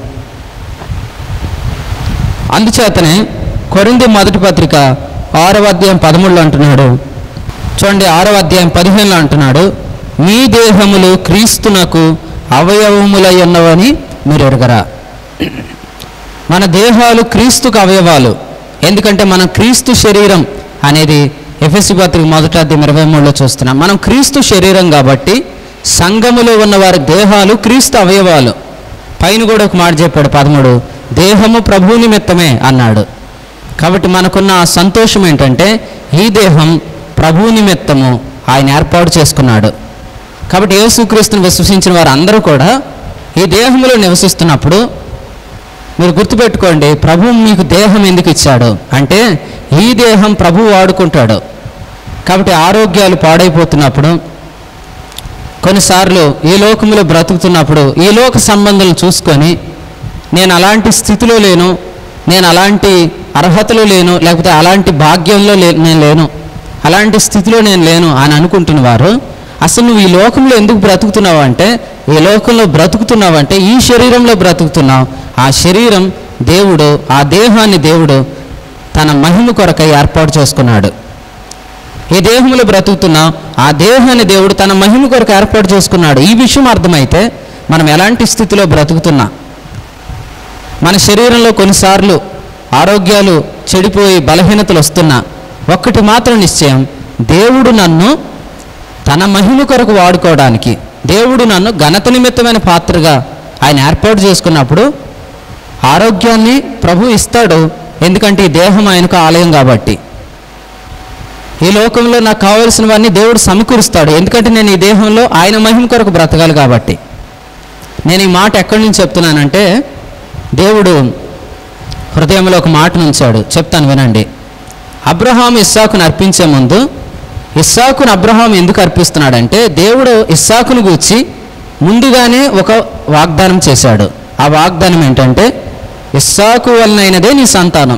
అందుచేతనే కొరింది మొదటి పత్రిక ఆరవ అధ్యాయం పదమూడులో అంటున్నాడు చూడండి ఆరవ అధ్యాయం పదిహేనులో అంటున్నాడు మీ దేహములు క్రీస్తునకు అవయవములై ఉన్నవని మీరు ఎరగరా మన దేహాలు క్రీస్తుకు అవయవాలు ఎందుకంటే మనం క్రీస్తు శరీరం అనేది ఎఫ్ఎస్సి పత్రిక మొదట అధ్యాయం ఇరవై మూడులో చూస్తున్నాం మనం క్రీస్తు శరీరం కాబట్టి సంఘములో ఉన్న వారి దేహాలు క్రీస్తు అవయవాలు పైన కూడా ఒక మాట చెప్పాడు పదమూడు దేహము ప్రభు నిమిత్తమే అన్నాడు కాబట్టి మనకున్న ఆ సంతోషం ఏంటంటే ఈ దేహం ప్రభు నిమిత్తము ఆయన ఏర్పాటు చేసుకున్నాడు కాబట్టి యేసుక్రీస్తుని విశ్వసించిన వారు అందరూ కూడా ఈ దేహంలో నివసిస్తున్నప్పుడు మీరు గుర్తుపెట్టుకోండి ప్రభు మీకు దేహం ఎందుకు ఇచ్చాడు అంటే ఈ దేహం ప్రభు వాడుకుంటాడు కాబట్టి ఆరోగ్యాలు పాడైపోతున్నప్పుడు కొన్నిసార్లు ఈ లోకంలో బ్రతుకుతున్నప్పుడు ఈ లోక సంబంధాలను చూసుకొని నేను అలాంటి స్థితిలో లేను నేను అలాంటి అర్హతలో లేను లేకపోతే అలాంటి భాగ్యంలో లే నేను లేను అలాంటి స్థితిలో నేను లేను అని అనుకుంటున్న వారు అసలు నువ్వు ఈ లోకంలో ఎందుకు బ్రతుకుతున్నావు అంటే ఈ లోకంలో బ్రతుకుతున్నావు అంటే ఈ శరీరంలో బ్రతుకుతున్నావు ఆ శరీరం దేవుడు ఆ దేహాన్ని దేవుడు తన మహిమ కొరకై ఏర్పాటు చేసుకున్నాడు ఈ దేహంలో బ్రతుకుతున్నా ఆ దేహాన్ని దేవుడు తన మహిమ కొరకు ఏర్పాటు చేసుకున్నాడు ఈ విషయం అర్థమైతే మనం ఎలాంటి స్థితిలో బ్రతుకుతున్నా మన శరీరంలో కొన్నిసార్లు ఆరోగ్యాలు చెడిపోయి బలహీనతలు వస్తున్నా ఒక్కటి మాత్రం నిశ్చయం దేవుడు నన్ను తన మహిమ కొరకు వాడుకోవడానికి దేవుడు నన్ను ఘనత నిమిత్తమైన పాత్రగా ఆయన ఏర్పాటు చేసుకున్నప్పుడు ఆరోగ్యాన్ని ప్రభు ఇస్తాడు ఎందుకంటే ఈ దేహం ఆయనకు ఆలయం కాబట్టి ఈ లోకంలో నాకు కావలసినవన్నీ దేవుడు సమకూరుస్తాడు ఎందుకంటే నేను ఈ దేహంలో ఆయన మహిమ కొరకు బ్రతకాలి కాబట్టి నేను ఈ మాట ఎక్కడి నుంచి చెప్తున్నానంటే దేవుడు హృదయంలో ఒక మాట ఉంచాడు చెప్తాను వినండి అబ్రహాం ఇస్సాకును అర్పించే ముందు ఇస్సాకును అబ్రహాం ఎందుకు అర్పిస్తున్నాడంటే దేవుడు ఇస్సాకును గూర్చి ముందుగానే ఒక వాగ్దానం చేశాడు ఆ వాగ్దానం ఏంటంటే ఇస్సాకు వలనైనదే నీ సంతానం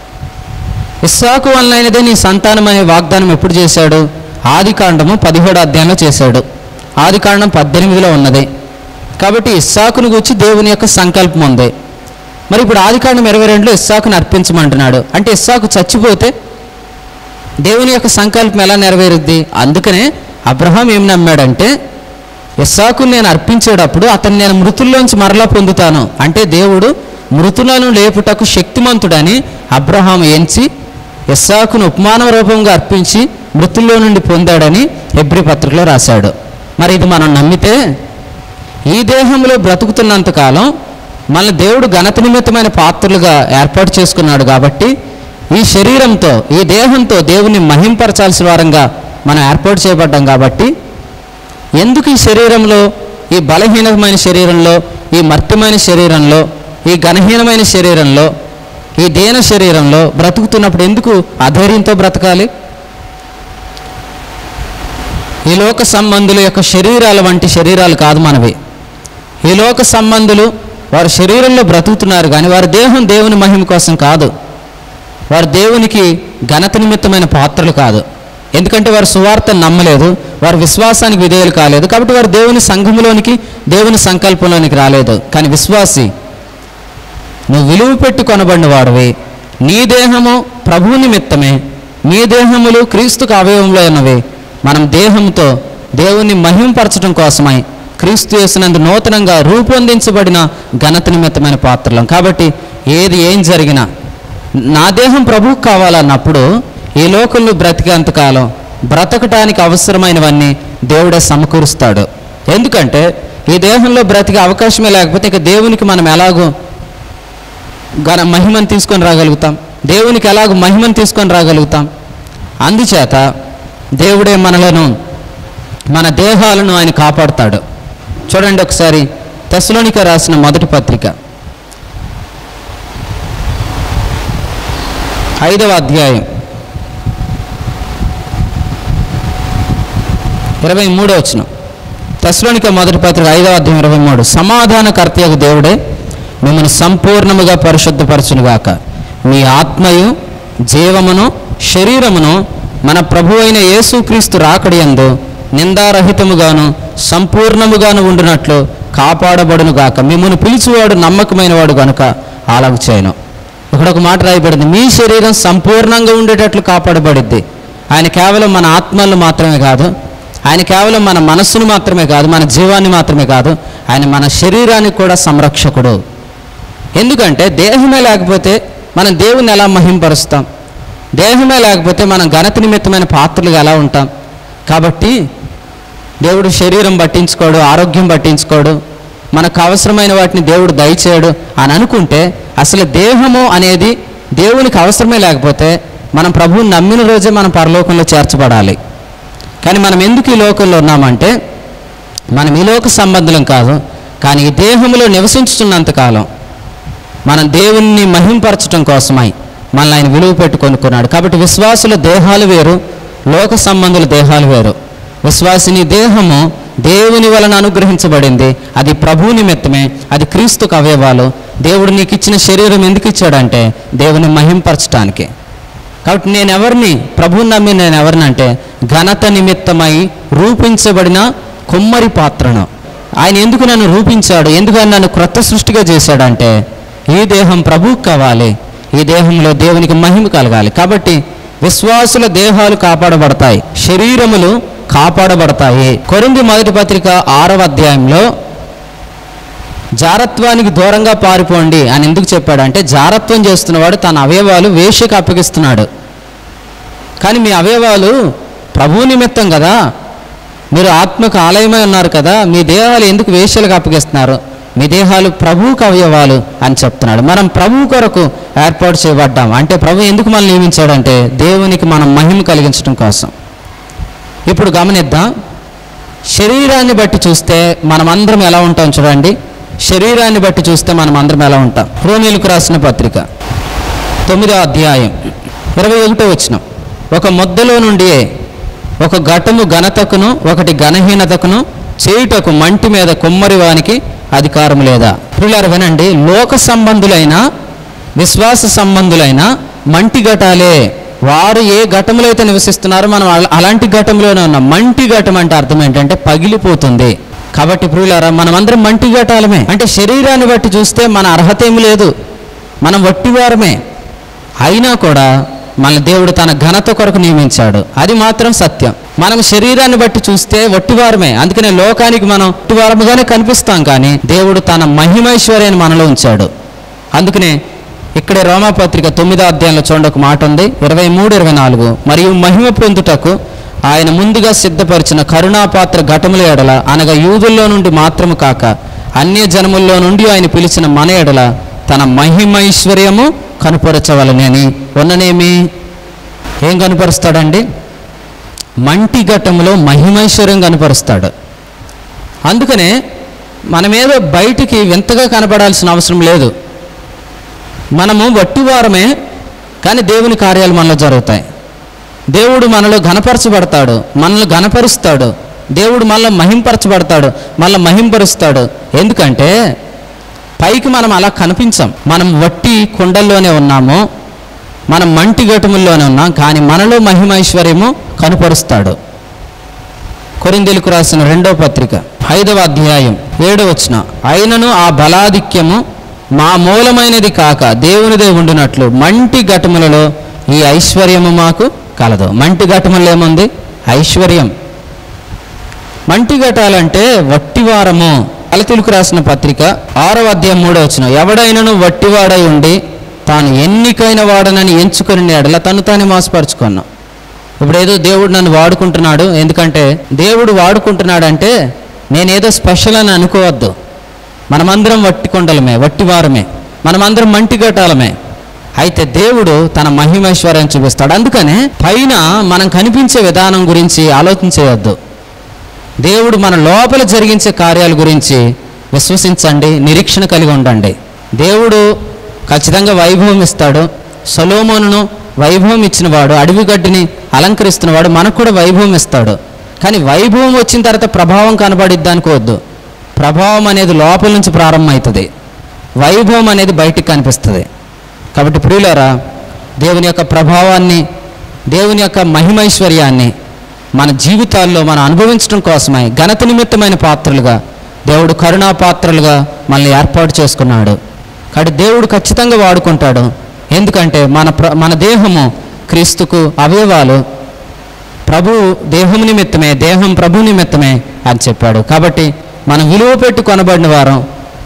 ఇస్సాకు వలనైనదే నీ సంతానం అనే వాగ్దానం ఎప్పుడు చేశాడు ఆది కాండము పదిహేడు అధ్యాయంలో చేశాడు ఆది కాండం పద్దెనిమిదిలో ఉన్నది కాబట్టి ఇస్సాకును గురించి దేవుని యొక్క సంకల్పం ఉంది మరి ఇప్పుడు ఆది కాండం ఇరవై రెండులో ఇస్సాకును అర్పించమంటున్నాడు అంటే ఇస్సాకు చచ్చిపోతే దేవుని యొక్క సంకల్పం ఎలా నెరవేరుద్ది అందుకనే అబ్రహాం ఏం నమ్మాడంటే ఇస్సాకుని నేను అర్పించేటప్పుడు అతన్ని నేను మృతుల్లోంచి మరలా పొందుతాను అంటే దేవుడు మృతులను లేపుటకు శక్తిమంతుడని అబ్రహాం ఎంచి ఇస్సాకును ఉపమాన రూపంగా అర్పించి మృతుల్లో నుండి పొందాడని ఎబ్రి పత్రికలో రాశాడు మరి ఇది మనం నమ్మితే ఈ దేహంలో బ్రతుకుతున్నంత కాలం మన దేవుడు ఘనత నిమిత్తమైన పాత్రలుగా ఏర్పాటు చేసుకున్నాడు కాబట్టి ఈ శరీరంతో ఈ దేహంతో దేవుని మహింపరచాల్సిన వారంగా మనం ఏర్పాటు చేయబడ్డాం కాబట్టి ఎందుకు ఈ శరీరంలో ఈ బలహీనమైన శరీరంలో ఈ మర్త్యమైన శరీరంలో ఈ ఘనహీనమైన శరీరంలో ఈ దేన శరీరంలో బ్రతుకుతున్నప్పుడు ఎందుకు అధైర్యంతో బ్రతకాలి ఈ లోక సంబంధుల యొక్క శరీరాల వంటి శరీరాలు కాదు మనవి ఈ లోక సంబంధులు వారి శరీరంలో బ్రతుకుతున్నారు కానీ వారి దేహం దేవుని మహిమ కోసం కాదు వారు దేవునికి ఘనత నిమిత్తమైన పాత్రలు కాదు ఎందుకంటే వారు సువార్తను నమ్మలేదు వారు విశ్వాసానికి విధేయులు కాలేదు కాబట్టి వారు దేవుని సంఘములోనికి దేవుని సంకల్పంలోనికి రాలేదు కానీ విశ్వాసి నువ్వు విలువ పెట్టి కొనబడిన వాడివి నీ దేహము ప్రభువు నిమిత్తమే నీ దేహములు క్రీస్తుకు అవయవంలో ఉన్నవి మనం దేహంతో దేవుని మహింపరచడం కోసమై క్రీస్తు చేసినందు నూతనంగా రూపొందించబడిన ఘనత నిమిత్తమైన పాత్రలం కాబట్టి ఏది ఏం జరిగినా నా దేహం ప్రభువుకు కావాలన్నప్పుడు ఈ లోకంలో బ్రతికేంతకాలం బ్రతకటానికి అవసరమైనవన్నీ దేవుడే సమకూరుస్తాడు ఎందుకంటే ఈ దేహంలో బ్రతికే అవకాశమే లేకపోతే ఇక దేవునికి మనం ఎలాగో ఘన మహిమను తీసుకొని రాగలుగుతాం దేవునికి ఎలాగో మహిమను తీసుకొని రాగలుగుతాం అందుచేత దేవుడే మనలను మన దేహాలను ఆయన కాపాడుతాడు చూడండి ఒకసారి తెస్లోనిక రాసిన మొదటి పత్రిక ఐదవ అధ్యాయం ఇరవై మూడో వచ్చిన తెస్లోనిక మొదటి పత్రిక ఐదవ అధ్యాయం ఇరవై మూడు సమాధానకర్తయకు దేవుడే మిమ్మల్ని సంపూర్ణముగా పరిశుద్ధపరచునుగాక మీ ఆత్మయు జీవమును శరీరమును మన ప్రభు అయిన యేసుక్రీస్తు రాకడియందు నిందారహితముగాను సంపూర్ణముగాను ఉండునట్లు కాపాడబడునుగాక మిమ్మల్ని పిలిచివాడు నమ్మకమైన వాడు గనుక అలాగ చేయను ఇక్కడ ఒక మాట రాయబడింది మీ శరీరం సంపూర్ణంగా ఉండేటట్లు కాపాడబడిద్ది ఆయన కేవలం మన ఆత్మలను మాత్రమే కాదు ఆయన కేవలం మన మనస్సును మాత్రమే కాదు మన జీవాన్ని మాత్రమే కాదు ఆయన మన శరీరానికి కూడా సంరక్షకుడు ఎందుకంటే దేహమే లేకపోతే మనం దేవుని ఎలా మహింపరుస్తాం దేహమే లేకపోతే మనం ఘనత నిమిత్తమైన పాత్రలుగా ఎలా ఉంటాం కాబట్టి దేవుడు శరీరం పట్టించుకోడు ఆరోగ్యం పట్టించుకోడు మనకు అవసరమైన వాటిని దేవుడు దయచేయడు అని అనుకుంటే అసలు దేహము అనేది దేవునికి అవసరమే లేకపోతే మనం ప్రభువుని నమ్మిన రోజే మనం పరలోకంలో చేర్చబడాలి కానీ మనం ఎందుకు ఈ లోకంలో ఉన్నామంటే మనం ఈ లోక సంబంధులం కాదు కానీ ఈ దేహంలో నివసించుతున్నంత కాలం మనం దేవుణ్ణి మహింపరచడం కోసమై మనల్ని ఆయన విలువ పెట్టి కొనుక్కున్నాడు కాబట్టి విశ్వాసుల దేహాలు వేరు లోక సంబంధుల దేహాలు వేరు విశ్వాసిని దేహము దేవుని వలన అనుగ్రహించబడింది అది ప్రభు నిమిత్తమే అది క్రీస్తుకు అవయవాలు దేవుడు నీకు ఇచ్చిన శరీరం ఎందుకు ఇచ్చాడంటే దేవుని మహింపరచడానికి కాబట్టి నేను ఎవరిని ప్రభువుని నమ్మి నేను ఎవరినంటే ఘనత నిమిత్తమై రూపించబడిన కొమ్మరి పాత్రను ఆయన ఎందుకు నన్ను రూపించాడు ఎందుకు ఆయన నన్ను క్రొత్త సృష్టిగా చేశాడంటే ఈ దేహం ప్రభువుకు కావాలి ఈ దేహంలో దేవునికి మహిమ కలగాలి కాబట్టి విశ్వాసుల దేహాలు కాపాడబడతాయి శరీరములు కాపాడబడతాయి కొరింది మొదటి పత్రిక ఆరవ అధ్యాయంలో జారత్వానికి దూరంగా పారిపోండి అని ఎందుకు చెప్పాడంటే జారత్వం చేస్తున్నవాడు తన అవయవాలు వేషకు అప్పగిస్తున్నాడు కానీ మీ అవయవాలు ప్రభు నిమిత్తం కదా మీరు ఆత్మకు ఆలయమై ఉన్నారు కదా మీ దేహాలు ఎందుకు వేషలకు అప్పగిస్తున్నారు మీ దేహాలు ప్రభువుకు అవయవాలు అని చెప్తున్నాడు మనం ప్రభు కొరకు ఏర్పాటు చేయబడ్డాం అంటే ప్రభు ఎందుకు మనల్ని నియమించాడంటే దేవునికి మనం మహిమ కలిగించడం కోసం ఇప్పుడు గమనిద్దాం శరీరాన్ని బట్టి చూస్తే మనమందరం ఎలా ఉంటాం చూడండి శరీరాన్ని బట్టి చూస్తే మనం అందరం ఎలా ఉంటాం రోమిలకు రాసిన పత్రిక తొమ్మిదో అధ్యాయం ఇరవై ఒకటో వచ్చిన ఒక ముద్దలో నుండి ఒక ఘటము ఘనతకును ఒకటి ఘనహీనతకును చేయుటకు మంటి మీద కుమ్మరి వానికి అధికారం లేదా పిల్లలు వినండి లోక సంబంధులైన విశ్వాస సంబంధులైన మంటి ఘటాలే వారు ఏ ఘటంలో అయితే నివసిస్తున్నారో మనం అల- అలాంటి ఘటంలోనే ఉన్నాం మంటి ఘటం అంటే అర్థం ఏంటంటే పగిలిపోతుంది కాబట్టి ప్రియులారా మనమందరం మంటి ఘటాలమే అంటే శరీరాన్ని బట్టి చూస్తే మన అర్హత ఏమి లేదు మనం వట్టివారమే అయినా కూడా మన దేవుడు తన ఘనత కొరకు నియమించాడు అది మాత్రం సత్యం మనం శరీరాన్ని బట్టి చూస్తే వట్టివారమే అందుకనే లోకానికి మనం వట్టివారముగానే కనిపిస్తాం కానీ దేవుడు తన మహిమైశ్వర్యాన్ని మనలో ఉంచాడు అందుకనే ఇక్కడే రోమాపత్రిక తొమ్మిదో అధ్యాయంలో చూడండి ఒక మాట ఉంది ఇరవై మూడు ఇరవై నాలుగు మరియు మహిమ పొందుటకు ఆయన ముందుగా సిద్ధపరిచిన కరుణాపాత్ర ఘటముల ఎడల అనగా యూదుల్లో నుండి మాత్రము కాక అన్య జనముల్లో నుండి ఆయన పిలిచిన మన ఎడల తన మహిమైశ్వర్యము కనుపరచవలనని ఉన్ననేమి ఏం కనుపరుస్తాడండి మంటి ఘట్టములో మహిమైశ్వర్యం కనుపరుస్తాడు అందుకనే మనమేదో బయటికి వింతగా కనపడాల్సిన అవసరం లేదు మనము వట్టివారమే కానీ దేవుని కార్యాలు మనలో జరుగుతాయి దేవుడు మనలో ఘనపరచబడతాడు మనల్ని ఘనపరుస్తాడు దేవుడు మనలో మహింపరచబడతాడు మనల్ని మహింపరుస్తాడు ఎందుకంటే పైకి మనం అలా కనిపించాం మనం వట్టి కుండల్లోనే ఉన్నాము మనం మంటి ఘటముల్లోనే ఉన్నాం కానీ మనలో మహిమైశ్వర్యము కనుపరుస్తాడు కొరిందెలకు రాసిన రెండో పత్రిక ఐదవ అధ్యాయం ఏడవ వచ్చిన అయినను ఆ బలాధిక్యము మా మూలమైనది కాక దేవునిదే ఉండినట్లు మంటి ఘటములలో ఈ ఐశ్వర్యము మాకు కలదు మంటి ఘటములలో ఏముంది ఐశ్వర్యం మంటి ఘటాలంటే వట్టివారము అలతిలుకు రాసిన పత్రిక ఆరవ అధ్యాయం మూడో వచ్చిన ఎవడైనను వట్టివాడై ఉండి తాను ఎన్నికైన వాడనని ఎంచుకుని ఎడల తను తాను మోసపరుచుకున్నాం ఇప్పుడు ఏదో దేవుడు నన్ను వాడుకుంటున్నాడు ఎందుకంటే దేవుడు వాడుకుంటున్నాడంటే నేనేదో స్పెషల్ అని అనుకోవద్దు మనమందరం వట్టి కొండలమే వట్టివారమే మనమందరం మంటి ఘటాలమే అయితే దేవుడు తన మహిమైశ్వర్యం చూపిస్తాడు అందుకనే పైన మనం కనిపించే విధానం గురించి ఆలోచించేయొద్దు దేవుడు మన లోపల జరిగించే కార్యాల గురించి విశ్వసించండి నిరీక్షణ కలిగి ఉండండి దేవుడు ఖచ్చితంగా వైభవం ఇస్తాడు సొలోమోనును వైభవం ఇచ్చినవాడు అడవి గడ్డిని అలంకరిస్తున్నవాడు మనకు కూడా వైభవం ఇస్తాడు కానీ వైభవం వచ్చిన తర్వాత ప్రభావం కనబడిద్ది అనుకోవద్దు ప్రభావం అనేది లోపల నుంచి ప్రారంభమవుతుంది వైభవం అనేది బయటికి కనిపిస్తుంది కాబట్టి ప్రియులారా దేవుని యొక్క ప్రభావాన్ని దేవుని యొక్క మహిమైశ్వర్యాన్ని మన జీవితాల్లో మనం అనుభవించడం కోసమై ఘనత నిమిత్తమైన పాత్రలుగా దేవుడు కరుణా పాత్రలుగా మనల్ని ఏర్పాటు చేసుకున్నాడు కాబట్టి దేవుడు ఖచ్చితంగా వాడుకుంటాడు ఎందుకంటే మన ప్ర మన దేహము క్రీస్తుకు అవయవాలు ప్రభు దేహము నిమిత్తమే దేహం ప్రభు నిమిత్తమే అని చెప్పాడు కాబట్టి మనం విలువ పెట్టి కొనబడిన వారం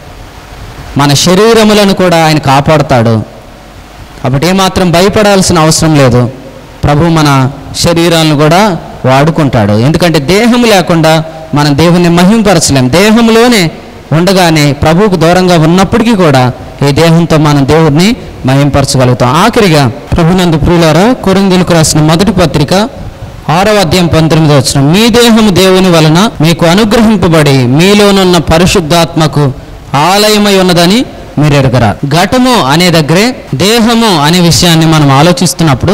మన శరీరములను కూడా ఆయన కాపాడుతాడు కాబట్టి ఏమాత్రం భయపడాల్సిన అవసరం లేదు ప్రభు మన శరీరాలను కూడా వాడుకుంటాడు ఎందుకంటే దేహం లేకుండా మనం దేవుని మహింపరచలేం దేహంలోనే ఉండగానే ప్రభువుకు దూరంగా ఉన్నప్పటికీ కూడా ఈ దేహంతో మనం దేవుడిని మహింపరచగలుగుతాం ఆఖరిగా ప్రభునందు ప్రియులారా కొరిందులకు రాసిన మొదటి పత్రిక ఆరవ అధ్యాయం పంతొమ్మిది వచ్చిన మీ దేహము దేవుని వలన మీకు అనుగ్రహింపబడి మీలోనున్న పరిశుద్ధాత్మకు ఆలయమై ఉన్నదని మీరు ఎరగరా ఘటము అనే దగ్గరే దేహము అనే విషయాన్ని మనం ఆలోచిస్తున్నప్పుడు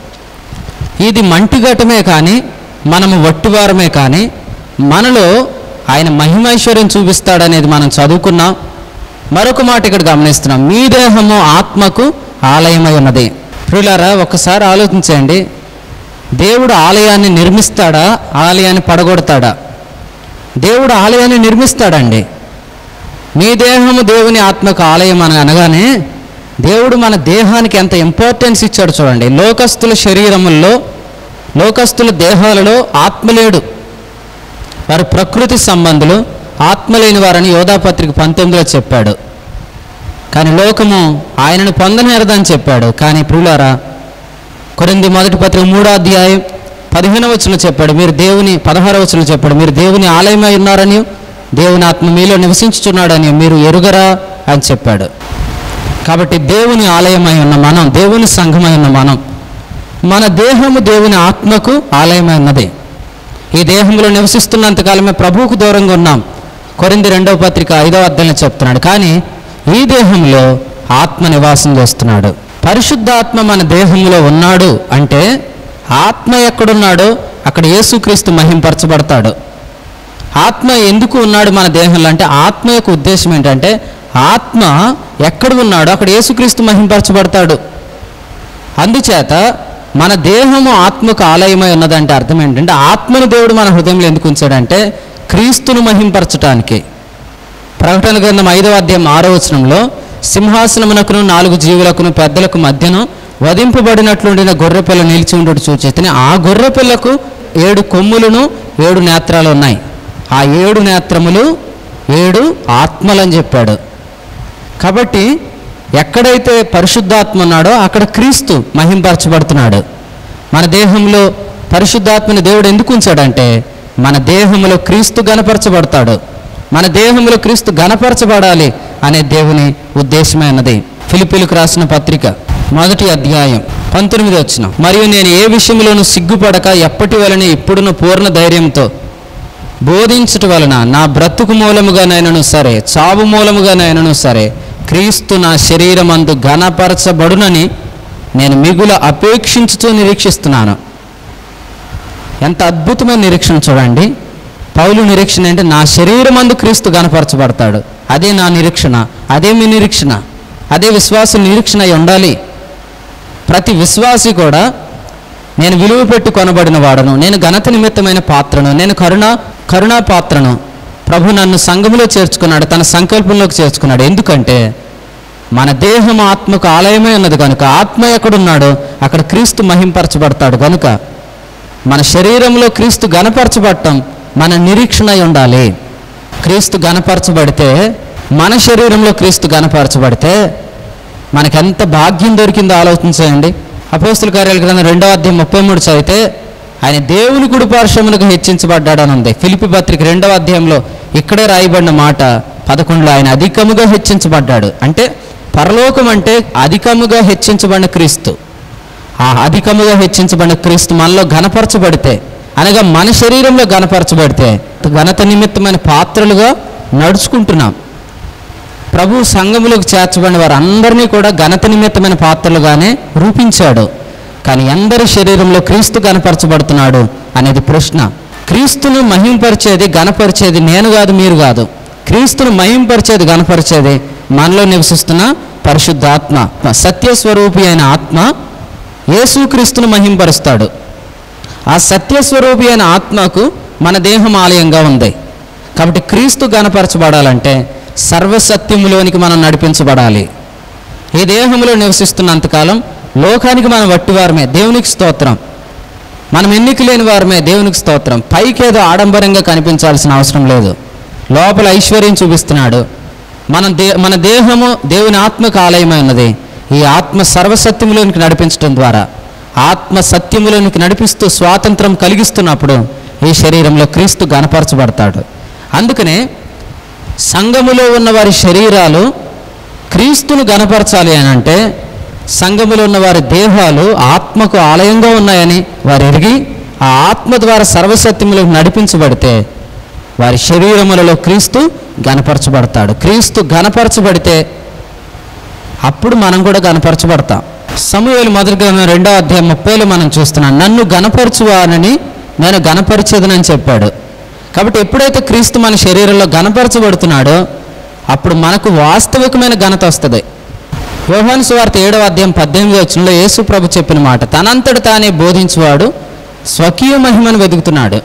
ఇది మంటి ఘటమే కానీ మనము వట్టివారమే కానీ మనలో ఆయన మహిమైశ్వర్యం చూపిస్తాడనేది మనం చదువుకున్నాం మరొక మాట ఇక్కడ గమనిస్తున్నాం మీ దేహము ఆత్మకు ఆలయమై ఉన్నది ప్రియులారా ఒక్కసారి ఆలోచించండి దేవుడు ఆలయాన్ని నిర్మిస్తాడా ఆలయాన్ని పడగొడతాడా దేవుడు ఆలయాన్ని నిర్మిస్తాడండి మీ దేహము దేవుని ఆత్మకు ఆలయం అని అనగానే దేవుడు మన దేహానికి ఎంత ఇంపార్టెన్స్ ఇచ్చాడు చూడండి లోకస్తుల శరీరముల్లో లోకస్తుల దేహాలలో ఆత్మ లేడు వారు ప్రకృతి సంబంధులు ఆత్మ లేని వారని యోధాపత్రిక పంతొమ్మిదిలో చెప్పాడు కానీ లోకము ఆయనను పొందనేరదని చెప్పాడు కానీ ప్రియులారా కొరింది మొదటి పత్రిక మూడో అధ్యాయం పదిహేనవ వచనం చెప్పాడు మీరు దేవుని పదహారవ వచనం చెప్పాడు మీరు దేవుని ఆలయమై ఉన్నారని దేవుని ఆత్మ మీలో నివసించుచున్నాడని మీరు ఎరుగరా అని చెప్పాడు కాబట్టి దేవుని ఆలయమై ఉన్న మనం దేవుని సంఘమై ఉన్న మనం మన దేహము దేవుని ఆత్మకు ఆలయమై ఉన్నది ఈ దేహంలో నివసిస్తున్నంతకాలమే ప్రభువుకు దూరంగా ఉన్నాం కొరింది రెండవ పత్రిక ఐదవ అధ్యాయంలో చెప్తున్నాడు కానీ ఈ దేహంలో ఆత్మ నివాసం చేస్తున్నాడు పరిశుద్ధాత్మ మన దేహంలో ఉన్నాడు అంటే ఆత్మ ఎక్కడున్నాడో అక్కడ యేసుక్రీస్తు మహింపరచబడతాడు ఆత్మ ఎందుకు ఉన్నాడు మన దేహంలో అంటే ఆత్మ యొక్క ఉద్దేశం ఏంటంటే ఆత్మ ఎక్కడ ఉన్నాడో అక్కడ యేసుక్రీస్తు మహింపరచబడతాడు అందుచేత మన దేహము ఆత్మకు ఆలయమై ఉన్నదంటే అర్థం ఏంటంటే ఆత్మను దేవుడు మన హృదయంలో ఎందుకు ఉంచాడంటే క్రీస్తును మహింపరచటానికి ప్రకటన గ్రంథం ఐదవ అధ్యాయం ఆరో వచనంలో సింహాసనమునకును నాలుగు జీవులకును పెద్దలకు మధ్యను వధింపబడినట్లుండిన గొర్రెపిల్ల నిలిచి ఉండడు చూచేతని ఆ గొర్రెపిల్లకు ఏడు కొమ్ములను ఏడు నేత్రాలు ఉన్నాయి ఆ ఏడు నేత్రములు ఏడు ఆత్మలని చెప్పాడు కాబట్టి ఎక్కడైతే పరిశుద్ధాత్మ ఉన్నాడో అక్కడ క్రీస్తు మహింపరచబడుతున్నాడు మన దేహంలో పరిశుద్ధాత్మని దేవుడు ఎందుకు ఉంచాడంటే మన దేహంలో క్రీస్తు గనపరచబడతాడు మన దేహంలో క్రీస్తు గనపరచబడాలి అనే దేవుని ఉద్దేశమైనది ఫిలిపిలకు రాసిన పత్రిక మొదటి అధ్యాయం పంతొమ్మిది వచ్చిన మరియు నేను ఏ విషయంలోనూ సిగ్గుపడక ఎప్పటి వలన ఇప్పుడును పూర్ణ ధైర్యంతో బోధించట వలన నా బ్రతుకు మూలముగానైనను సరే చావు మూలముగానైనను సరే క్రీస్తు నా శరీరమందు ఘనపరచబడునని నేను మిగుల అపేక్షించుతూ నిరీక్షిస్తున్నాను ఎంత అద్భుతమైన నిరీక్షణ చూడండి పౌలు నిరీక్షణ అంటే నా శరీరమందు క్రీస్తు గనపరచబడతాడు అదే నా నిరీక్షణ అదే మీ నిరీక్షణ అదే విశ్వాసం నిరీక్షణ అయి ఉండాలి ప్రతి విశ్వాసి కూడా నేను విలువ పెట్టి కొనబడిన వాడను నేను ఘనత నిమిత్తమైన పాత్రను నేను కరుణ కరుణా పాత్రను ప్రభు నన్ను సంఘములో చేర్చుకున్నాడు తన సంకల్పంలోకి చేర్చుకున్నాడు ఎందుకంటే మన దేహం ఆత్మకు ఆలయమే ఉన్నది కనుక ఆత్మ ఎక్కడున్నాడో అక్కడ క్రీస్తు మహింపరచబడతాడు కనుక మన శరీరంలో క్రీస్తు గనపరచబడటం మన నిరీక్షణ అయి ఉండాలి క్రీస్తు గనపరచబడితే మన శరీరంలో క్రీస్తు గనపరచబడితే మనకెంత భాగ్యం దొరికిందో ఆలోచించండి అపోస్తుల కార్యాల గ్రంథం రెండవ అధ్యాయం ముప్పై మూడు చదివితే ఆయన దేవుని కుడి పార్శ్వమునకు హెచ్చించబడ్డాడని ఉంది ఫిలిపి పత్రిక రెండవ అధ్యాయంలో ఇక్కడే రాయబడిన మాట పదకొండులో ఆయన అధికముగా హెచ్చించబడ్డాడు అంటే పరలోకం అంటే అధికముగా హెచ్చించబడిన క్రీస్తు ఆ అధికముగా హెచ్చించబడిన క్రీస్తు మనలో ఘనపరచబడితే అనగా మన శరీరంలో ఘనపరచబడితే ఘనత నిమిత్తమైన పాత్రలుగా నడుచుకుంటున్నాం ప్రభు సంఘములకు చేర్చబడిన వారు అందరినీ కూడా ఘనత నిమిత్తమైన పాత్రలుగానే రూపించాడు కానీ అందరి శరీరంలో క్రీస్తు గనపరచబడుతున్నాడు అనేది ప్రశ్న క్రీస్తును మహింపరిచేది గనపరిచేది నేను కాదు మీరు కాదు క్రీస్తును మహింపరిచేది గనపరిచేది మనలో నివసిస్తున్న పరిశుద్ధాత్మ సత్యస్వరూపి అయిన ఆత్మ యేసుక్రీస్తును మహింపరుస్తాడు ఆ సత్యస్వరూపి అయిన ఆత్మకు మన దేహం ఆలయంగా ఉంది కాబట్టి క్రీస్తు గనపరచబడాలంటే సర్వసత్యములోనికి మనం నడిపించబడాలి ఈ దేహంలో నివసిస్తున్నంతకాలం లోకానికి మనం వట్టివారమే దేవునికి స్తోత్రం మనం ఎన్నిక లేని వారమే దేవునికి స్తోత్రం పైకేదో ఆడంబరంగా కనిపించాల్సిన అవసరం లేదు లోపల ఐశ్వర్యం చూపిస్తున్నాడు మన దే మన దేహము దేవుని ఆత్మకు ఆలయమై ఉన్నది ఈ ఆత్మ సర్వసత్యములోనికి నడిపించడం ద్వారా ఆత్మ సత్యములోనికి నడిపిస్తూ స్వాతంత్రం కలిగిస్తున్నప్పుడు ఈ శరీరంలో క్రీస్తు గనపరచబడతాడు అందుకనే సంఘములో ఉన్న వారి శరీరాలు క్రీస్తును గనపరచాలి అని అంటే సంఘములో ఉన్న వారి దేహాలు ఆత్మకు ఆలయంగా ఉన్నాయని వారు ఎరిగి ఆ ఆత్మ ద్వారా సర్వసత్యములకు నడిపించబడితే వారి శరీరములలో క్రీస్తు గనపరచబడతాడు క్రీస్తు గనపరచబడితే అప్పుడు మనం కూడా గనపరచబడతాం సమూహలు మొదటి గ్రంథం రెండో అధ్యాయం ముప్పైలో మనం చూస్తున్నాం నన్ను గనపరచువానని నేను గనపరిచేదనని చెప్పాడు కాబట్టి ఎప్పుడైతే క్రీస్తు మన శరీరంలో గనపరచబడుతున్నాడో అప్పుడు మనకు వాస్తవికమైన ఘనత వస్తుంది యోహాను సువార్త ఏడవ అధ్యాయం పద్దెనిమిది వచ్చినలో యేసు ప్రభు చెప్పిన మాట తనంతట తానే బోధించువాడు స్వకీయ మహిమను వెతుకుతున్నాడు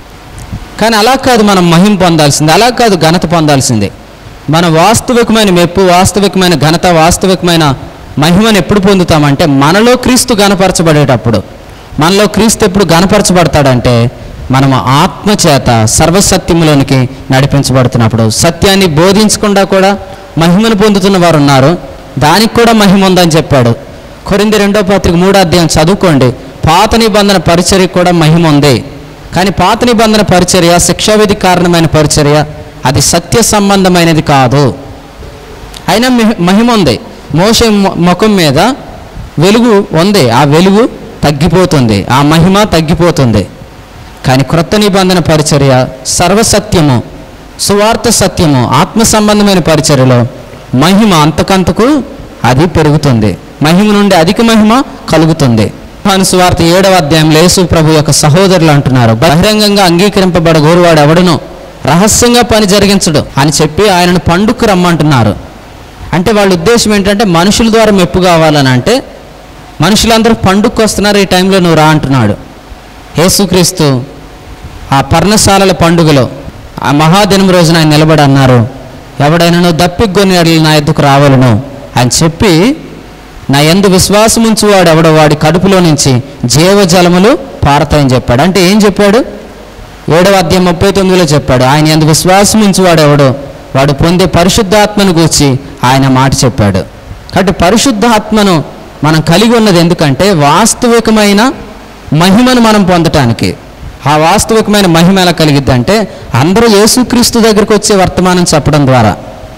కానీ అలా కాదు మనం మహిమ పొందాల్సింది అలా కాదు ఘనత పొందాల్సింది మన వాస్తవికమైన మెప్పు వాస్తవికమైన ఘనత వాస్తవికమైన మహిమను ఎప్పుడు పొందుతామంటే మనలో క్రీస్తు గనపరచబడేటప్పుడు మనలో క్రీస్తు ఎప్పుడు గనపరచబడతాడంటే మనం ఆత్మ చేత సర్వసత్యములోనికి నడిపించబడుతున్నప్పుడు సత్యాన్ని బోధించకుండా కూడా మహిమను పొందుతున్న వారు ఉన్నారు దానికి కూడా మహిమ ఉందని చెప్పాడు కొరింది రెండో పత్రిక మూడో అధ్యాయం చదువుకోండి పాత నిబంధన పరిచర్యకు కూడా మహిమ ఉంది కానీ పాత నిబంధన పరిచర్య శిక్షావిధి కారణమైన పరిచర్య అది సత్య సంబంధమైనది కాదు అయినా మిహ- మహిమ ఉంది మోస ముఖం మీద వెలుగు ఉంది ఆ వెలుగు తగ్గిపోతుంది ఆ మహిమ తగ్గిపోతుంది కానీ క్రొత్త నిబంధన పరిచర్య సర్వసత్యము సువార్త సత్యము ఆత్మ సంబంధమైన పరిచర్యలో మహిమ అంతకంతకు అది పెరుగుతుంది మహిమ నుండి అధిక మహిమ కలుగుతుంది యోహాను సువార్త ఏడవ అధ్యాయంలో యేసు ప్రభు యొక్క సహోదరులు అంటున్నారు బహిరంగంగా అంగీకరింపబడ గోరువాడు ఎవడను రహస్యంగా పని జరిగించడు అని చెప్పి ఆయనను పండుగకు రమ్మంటున్నారు అంటే వాళ్ళ ఉద్దేశం ఏంటంటే మనుషుల ద్వారా మెప్పు కావాలని అంటే మనుషులందరూ పండుగకు వస్తున్నారు ఈ టైంలో నువ్వు రా అంటున్నాడు యేసుక్రీస్తు ఆ పర్ణశాలల పండుగలో ఆ మహాదినం రోజున ఆయన నిలబడి అన్నారు ఎవడైనా నువ్వు దప్పిగొని అడిగి నా ఎద్దుకు రావాలను అని చెప్పి నా ఎందు విశ్వాసం ఉంచువాడు ఎవడో వాడి కడుపులో నుంచి జీవజలములు పారతాయని చెప్పాడు అంటే ఏం చెప్పాడు ఏడవ అధ్యాయం ముప్పై తొమ్మిదిలో చెప్పాడు ఆయన ఎందు విశ్వాసం ఉంచువాడు ఎవడో వాడు పొందే పరిశుద్ధాత్మను గూర్చి ఆయన మాట చెప్పాడు కాబట్టి పరిశుద్ధాత్మను మనం కలిగి ఉన్నది ఎందుకంటే వాస్తవికమైన మహిమను మనం పొందటానికి ఆ వాస్తవికమైన మహిమ ఎలా కలిగిద్ది అంటే అందరూ యేసుక్రీస్తు దగ్గరికి వచ్చే వర్తమానం చెప్పడం ద్వారా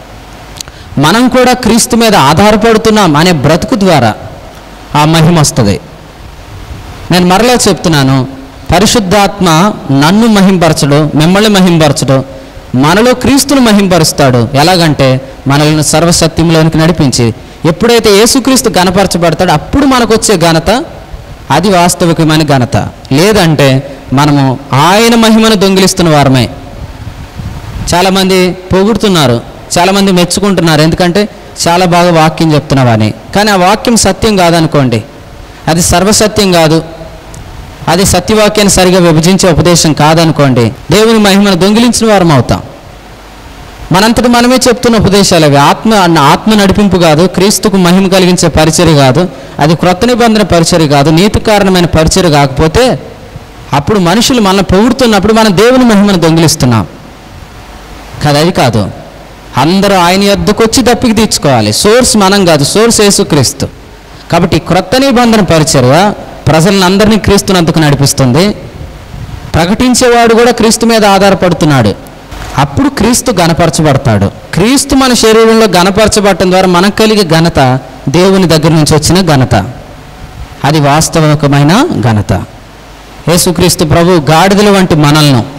మనం కూడా క్రీస్తు మీద ఆధారపడుతున్నాం అనే బ్రతుకు ద్వారా ఆ మహిమ వస్తుంది నేను మరలా చెప్తున్నాను పరిశుద్ధాత్మ నన్ను మహింపరచడు మిమ్మల్ని మహింపరచడు మనలో క్రీస్తును మహింపరుస్తాడు ఎలాగంటే మనల్ని సర్వసత్యంలోనికి నడిపించి ఎప్పుడైతే యేసుక్రీస్తు గణపరచబడతాడో అప్పుడు మనకు వచ్చే ఘనత అది వాస్తవికమైన ఘనత లేదంటే మనము ఆయన మహిమను దొంగిలిస్తున్న వారమే చాలామంది పొగుడుతున్నారు చాలామంది మెచ్చుకుంటున్నారు ఎందుకంటే చాలా బాగా వాక్యం చెప్తున్నావని కానీ ఆ వాక్యం సత్యం కాదనుకోండి అది సర్వసత్యం కాదు అది సత్యవాక్యాన్ని సరిగా విభజించే ఉపదేశం కాదనుకోండి దేవుని మహిమను దొంగిలించిన వారం అవుతాం మనంతటి మనమే చెప్తున్న ఉపదేశాలు అవి ఆత్మ అన్న ఆత్మ నడిపింపు కాదు క్రీస్తుకు మహిమ కలిగించే పరిచర్య కాదు అది క్రొత్త నిబంధన పరిచర్య కాదు నీతి కారణమైన పరిచర్య కాకపోతే అప్పుడు మనుషులు మనల్ని పొగుడుతున్నప్పుడు మనం దేవుని మహిమను దొంగిలిస్తున్నాం కదా అది కాదు అందరూ ఆయన యొద్దకు వచ్చి దప్పికి తీర్చుకోవాలి సోర్స్ మనం కాదు సోర్స్ యేసుక్రీస్తు కాబట్టి ఈ క్రొత్త నిబంధన పరిచర్య ప్రజలను అందరినీ క్రీస్తునందుకు నడిపిస్తుంది ప్రకటించేవాడు కూడా క్రీస్తు మీద ఆధారపడుతున్నాడు అప్పుడు క్రీస్తు గనపరచబడతాడు క్రీస్తు మన శరీరంలో గనపరచబడటం ద్వారా మనకు కలిగే ఘనత దేవుని దగ్గర నుంచి వచ్చిన ఘనత అది వాస్తవికమైన ఘనత యేసుక్రీస్తు ప్రభు గాడిదల వంటి మనల్ని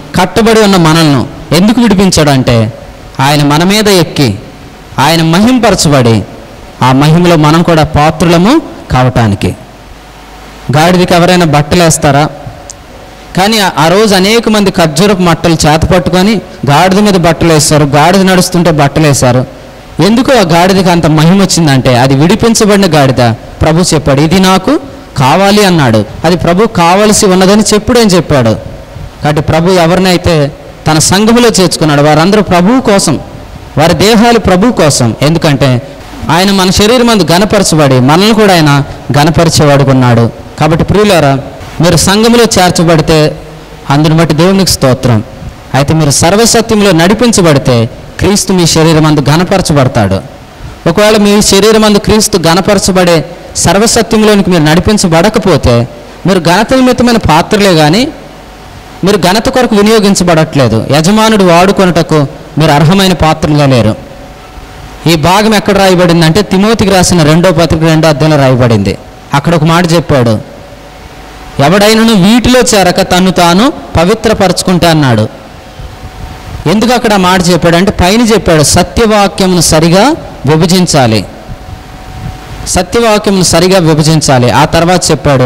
కట్టబడి ఉన్న మనల్ని ఎందుకు విడిపించాడంటే ఆయన మన మీద ఎక్కి ఆయన మహింపరచబడి ఆ మహిమలో మనం కూడా పాత్రులము కావటానికి గాడిదకి ఎవరైనా బట్టలు వేస్తారా కానీ ఆ- ఆ రోజు అనేక మంది ఖర్జూరపు మట్టలు చేత పట్టుకొని గాడిద మీద బట్టలు వేస్తారు గాడిద నడుస్తుంటే బట్టలు వేశారు ఎందుకు ఆ గాడిదకి అంత మహిమ వచ్చిందంటే అది విడిపించబడిన గాడిద ప్రభు చెప్పాడు ఇది నాకు కావాలి అన్నాడు అది ప్రభు కావలసి ఉన్నదని చెప్పుడని చెప్పాడు కాబట్టి ప్రభు ఎవరినైతే తన సంఘములో చేర్చుకున్నాడు వారందరూ ప్రభువు కోసం వారి దేహాలు ప్రభు కోసం ఎందుకంటే ఆయన మన శరీరం మందు గనపరచబడి మనల్ని కూడా ఆయన గనపరిచేవాడుకున్నాడు కాబట్టి ప్రియులారా మీరు సంఘములో చేర్చబడితే అందుని బట్టి దేవునికి స్తోత్రం అయితే మీరు సర్వసత్యంలో నడిపించబడితే క్రీస్తు మీ శరీరం అందు గనపరచబడతాడు ఒకవేళ మీ శరీరం అందు క్రీస్తు గనపరచబడే సర్వసత్యంలోనికి మీరు నడిపించబడకపోతే మీరు ఘనత నిమిత్తమైన పాత్రలే కానీ మీరు ఘనత కొరకు వినియోగించబడట్లేదు యజమానుడు వాడుకొనుటకు మీరు అర్హమైన పాత్రలుగా లేరు ఈ భాగం ఎక్కడ రాయబడిందంటే తిమోతికి రాసిన రెండో పత్రిక రెండో అధ్యాయంలో రాయబడింది అక్కడ ఒక మాట చెప్పాడు ఎవడైనను వీటిలో చేరక తను తాను పవిత్రపరచుకుంటే అన్నాడు ఎందుకు అక్కడ ఆ మాట చెప్పాడంటే పైన చెప్పాడు సత్యవాక్యమును సరిగా విభజించాలి సత్యవాక్యమును సరిగా విభజించాలి ఆ తర్వాత చెప్పాడు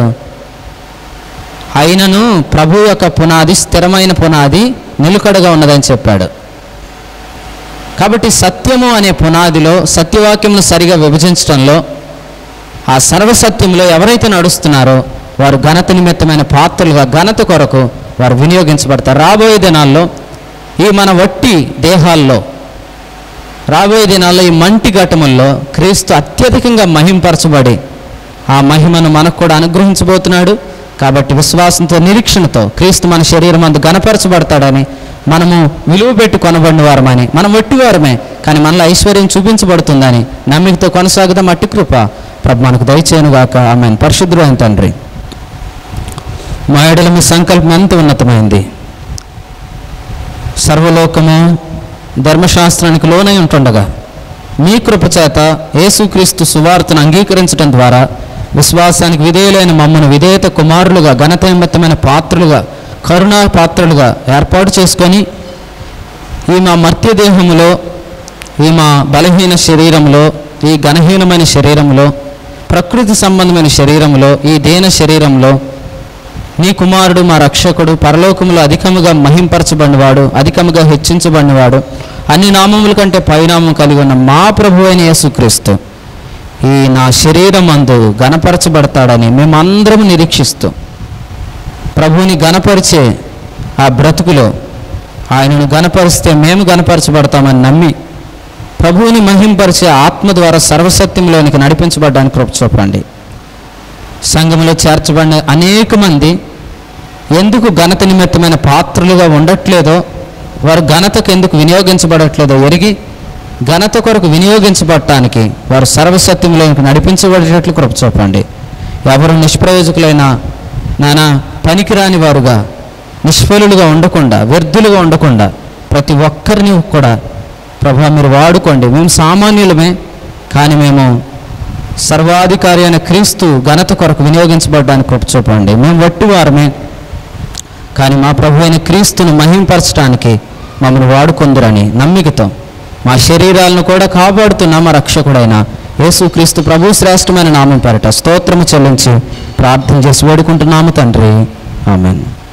అయినను ప్రభు యొక్క పునాది స్థిరమైన పునాది నిలుకడగా ఉన్నదని చెప్పాడు కాబట్టి సత్యము అనే పునాదిలో సత్యవాక్యమును సరిగా విభజించడంలో ఆ సర్వసత్యంలో ఎవరైతే నడుస్తున్నారో వారు ఘనత నిమిత్తమైన పాత్రలుగా ఘనత కొరకు వారు వినియోగించబడతారు రాబోయే దినాల్లో ఈ మన వట్టి దేహాల్లో రాబోయే దినాల్లో ఈ మంటి ఘటముల్లో క్రీస్తు అత్యధికంగా మహింపరచబడి ఆ మహిమను మనకు కూడా అనుగ్రహించబోతున్నాడు కాబట్టి విశ్వాసంతో నిరీక్షణతో క్రీస్తు మన శరీరం అందు గనపరచబడతాడని మనము విలువ పెట్టి కొనబడిన వారమని మనం వట్టివారమే కానీ మనలో ఐశ్వర్యం చూపించబడుతుందని నమ్మికతో కొనసాగుదాం మట్టి కృప ప్రభు మనకు దయచేయనుగాక ఆమె పరిశుద్ధుడు అయిన తండ్రి మా ఎడల మీ సంకల్పం ఎంత ఉన్నతమైంది సర్వలోకము ధర్మశాస్త్రానికి లోనై ఉంటుండగా మీ కృప చేత యేసుక్రీస్తు సువార్తను అంగీకరించడం ద్వారా విశ్వాసానికి విధేయులైన మమ్మను విధేయత కుమారులుగా ఘనతైమత్తమైన పాత్రలుగా కరుణా పాత్రలుగా ఏర్పాటు చేసుకొని ఈ మా మర్త్య దేహములో ఈ మా బలహీన శరీరంలో ఈ ఘనహీనమైన శరీరంలో ప్రకృతి సంబంధమైన శరీరంలో ఈ దేన శరీరంలో నీ కుమారుడు మా రక్షకుడు పరలోకములో అధికముగా మహింపరచబడినవాడు అధికముగా హెచ్చించబడినవాడు అన్ని నామముల కంటే పైనామం కలిగి ఉన్న మా ప్రభు అయిన యేసుక్రీస్తు ఈ నా శరీరం అందు గణపరచబడతాడని మేమందరం నిరీక్షిస్తూ ప్రభువుని గణపరిచే ఆ బ్రతుకులో ఆయనను గణపరిస్తే మేము గణపరచబడతామని నమ్మి ప్రభువుని మహింపరిచే ఆత్మ ద్వారా సర్వసత్యంలోనికి నడిపించబడ్డానికి కృప చూపండి సంఘంలో చేర్చబడిన అనేక మంది ఎందుకు ఘనత నిమిత్తమైన పాత్రలుగా ఉండట్లేదో వారు ఘనతకు ఎందుకు వినియోగించబడట్లేదో ఎరిగి ఘనత కొరకు వినియోగించబడటానికి వారు సర్వసత్యంలోకి నడిపించబడేటట్లు కృప చూపండి ఎవరు నిష్ప్రయోజకులైన నానా పనికిరాని వారుగా నిష్ఫలులుగా ఉండకుండా వ్యర్థులుగా ఉండకుండా ప్రతి ఒక్కరిని కూడా ప్రభా మీరు వాడుకోండి మేము సామాన్యులమే కానీ మేము సర్వాధికారి అయిన క్రీస్తు ఘనత కొరకు వినియోగించబడడానికి కృప చూపండి మేము వట్టి వారమే కానీ మా ప్రభు అయిన క్రీస్తును మహింపరచడానికి మమ్మల్ని వాడుకుందురని నమ్మికతో మా శరీరాలను కూడా కాపాడుతున్న మా రక్షకుడైన యేసుక్రీస్తు ప్రభు శ్రేష్టమైన నామం పేరట స్తోత్రము చెల్లించి ప్రార్థన చేసి వేడుకుంటున్నాము తండ్రి ఆమెన్